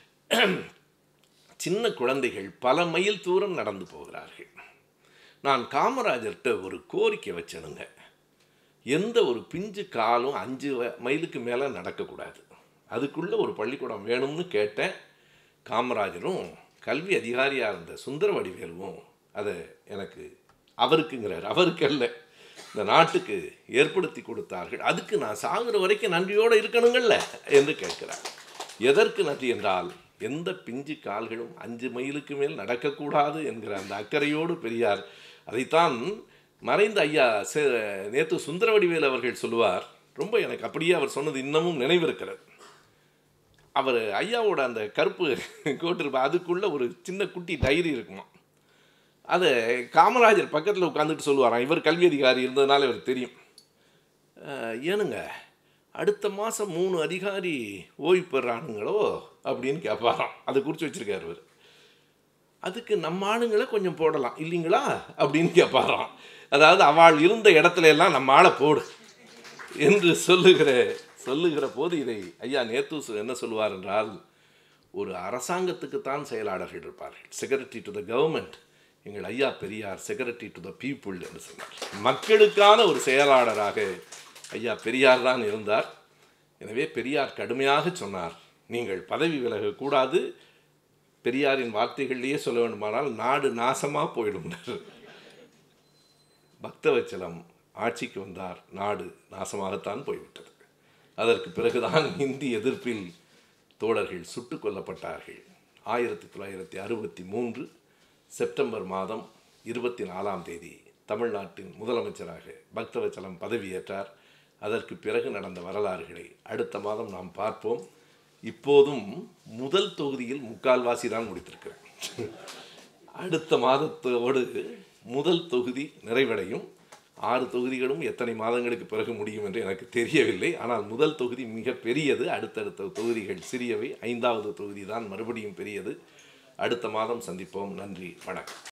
சின்ன குழந்தைகள் பல மைல் தூரம் நடந்து போகிறார்கள் நான் காமராஜர்கிட்ட ஒரு கோரிக்கை வச்சனுங்க எந்த ஒரு பிஞ்சு காலும் அஞ்சு வ- மைலுக்கு மேலே நடக்கக்கூடாது அதுக்குள்ளே ஒரு பள்ளிக்கூடம் வேணும்னு கேட்டேன் காமராஜரும் கல்வி அதிகாரியாக இருந்த சுந்தர வடிவேலுவும் அதை எனக்கு அவருக்குங்கிறார் அவருக்கு அல்ல இந்த நாட்டுக்கு ஏற்படுத்தி கொடுத்தார்கள் அதுக்கு நான் சாகுற வரைக்கும் நன்றியோடு இருக்கணுங்கள்ல என்று கேட்கிறார் எதற்கு நன்றி என்றால் எந்த பிஞ்சு கால்களும் அஞ்சு மைலுக்கு மேல் நடக்கக்கூடாது என்கிற அந்த அக்கறையோடு பெரியார் அதைத்தான் மறைந்த ஐயா செ நேற்று சுந்தரவடிவேல் அவர்கள் சொல்லுவார் ரொம்ப எனக்கு அப்படியே அவர் சொன்னது இன்னமும் நினைவிருக்கிறது அவர் ஐயாவோட அந்த கருப்பு கோட்டு இருப்பா அதுக்குள்ளே ஒரு சின்ன குட்டி டைரி இருக்குமா அதை காமராஜர் பக்கத்தில் உட்காந்துட்டு சொல்லுவாராம் இவர் கல்வி அதிகாரி இருந்ததுனால இவர் தெரியும் அஹ், ஏனுங்க அடுத்த மாதம் மூணு அதிகாரி ஓய்வு பெறானுங்களோ அப்படின்னு கேட்பாராம் அதை குறித்து வச்சிருக்காரு இவர் அதுக்கு நம்ம ஆளுங்களை கொஞ்சம் போடலாம் இல்லைங்களா அப்படின்னு கேட்பாராம் அதாவது அவள் இருந்த இடத்துல எல்லாம் நம்ம ஆளை போடு என்று சொல்லுகிற சொல்லுகிற போது இதை ஐயா நேத்து சொ- என்ன சொல்லுவார் என்றால் ஒரு அரசாங்கத்துக்குத்தான் செயலாளர்கள் இருப்பார்கள் செக்ரட்டரி டு த கவர்மெண்ட் எங்கள் ஐயா Periyar secretary to the people என்று சொன்னார் மக்களுக்கான ஒரு செயலாளராக ஐயா பெரியார் தான் இருந்தார் எனவே பெரியார் கடுமையாக சொன்னார் நீங்கள் பதவி விலகக்கூடாது பெரியாரின் வார்த்தைகளிலேயே சொல்ல வேண்டுமானால் நாடு நாசமாக போயிடும் பக்தவச்சலம் ஆட்சிக்கு வந்தார் நாடு நாசமாகத்தான் போய்விட்டது அதற்கு பிறகுதான் இந்தி எதிர்ப்பில் தோழர்கள் சுட்டுக் கொல்லப்பட்டார்கள் ஆயிரத்தி தொள்ளாயிரத்தி அறுபத்தி மூன்று செப்டம்பர் மாதம் இருபத்தி நாலாம் தேதி தமிழ்நாட்டின் முதலமைச்சராக பக்தவச்சலம் பதவியேற்றார் அதற்கு பிறகு நடந்த வரலாறுகளை அடுத்த மாதம் நாம் பார்ப்போம் இப்போதும் முதல் தொகுதியில் முக்கால்வாசி தான் முடித்திருக்கிறேன் அடுத்த மாதத்தோடு முதல் தொகுதி நிறைவடையும் ஆறு தொகுதிகளும் எத்தனை மாதங்களுக்கு பிறகு முடியும் என்று எனக்கு தெரியவில்லை ஆனால் முதல் தொகுதி மிக பெரியது அடுத்தடுத்த தொகுதிகள் சிறியவை ஐந்தாவது தொகுதி தான் மறுபடியும் பெரியது அடுத்த மாதம் சந்திப்போம் நன்றி வணக்கம்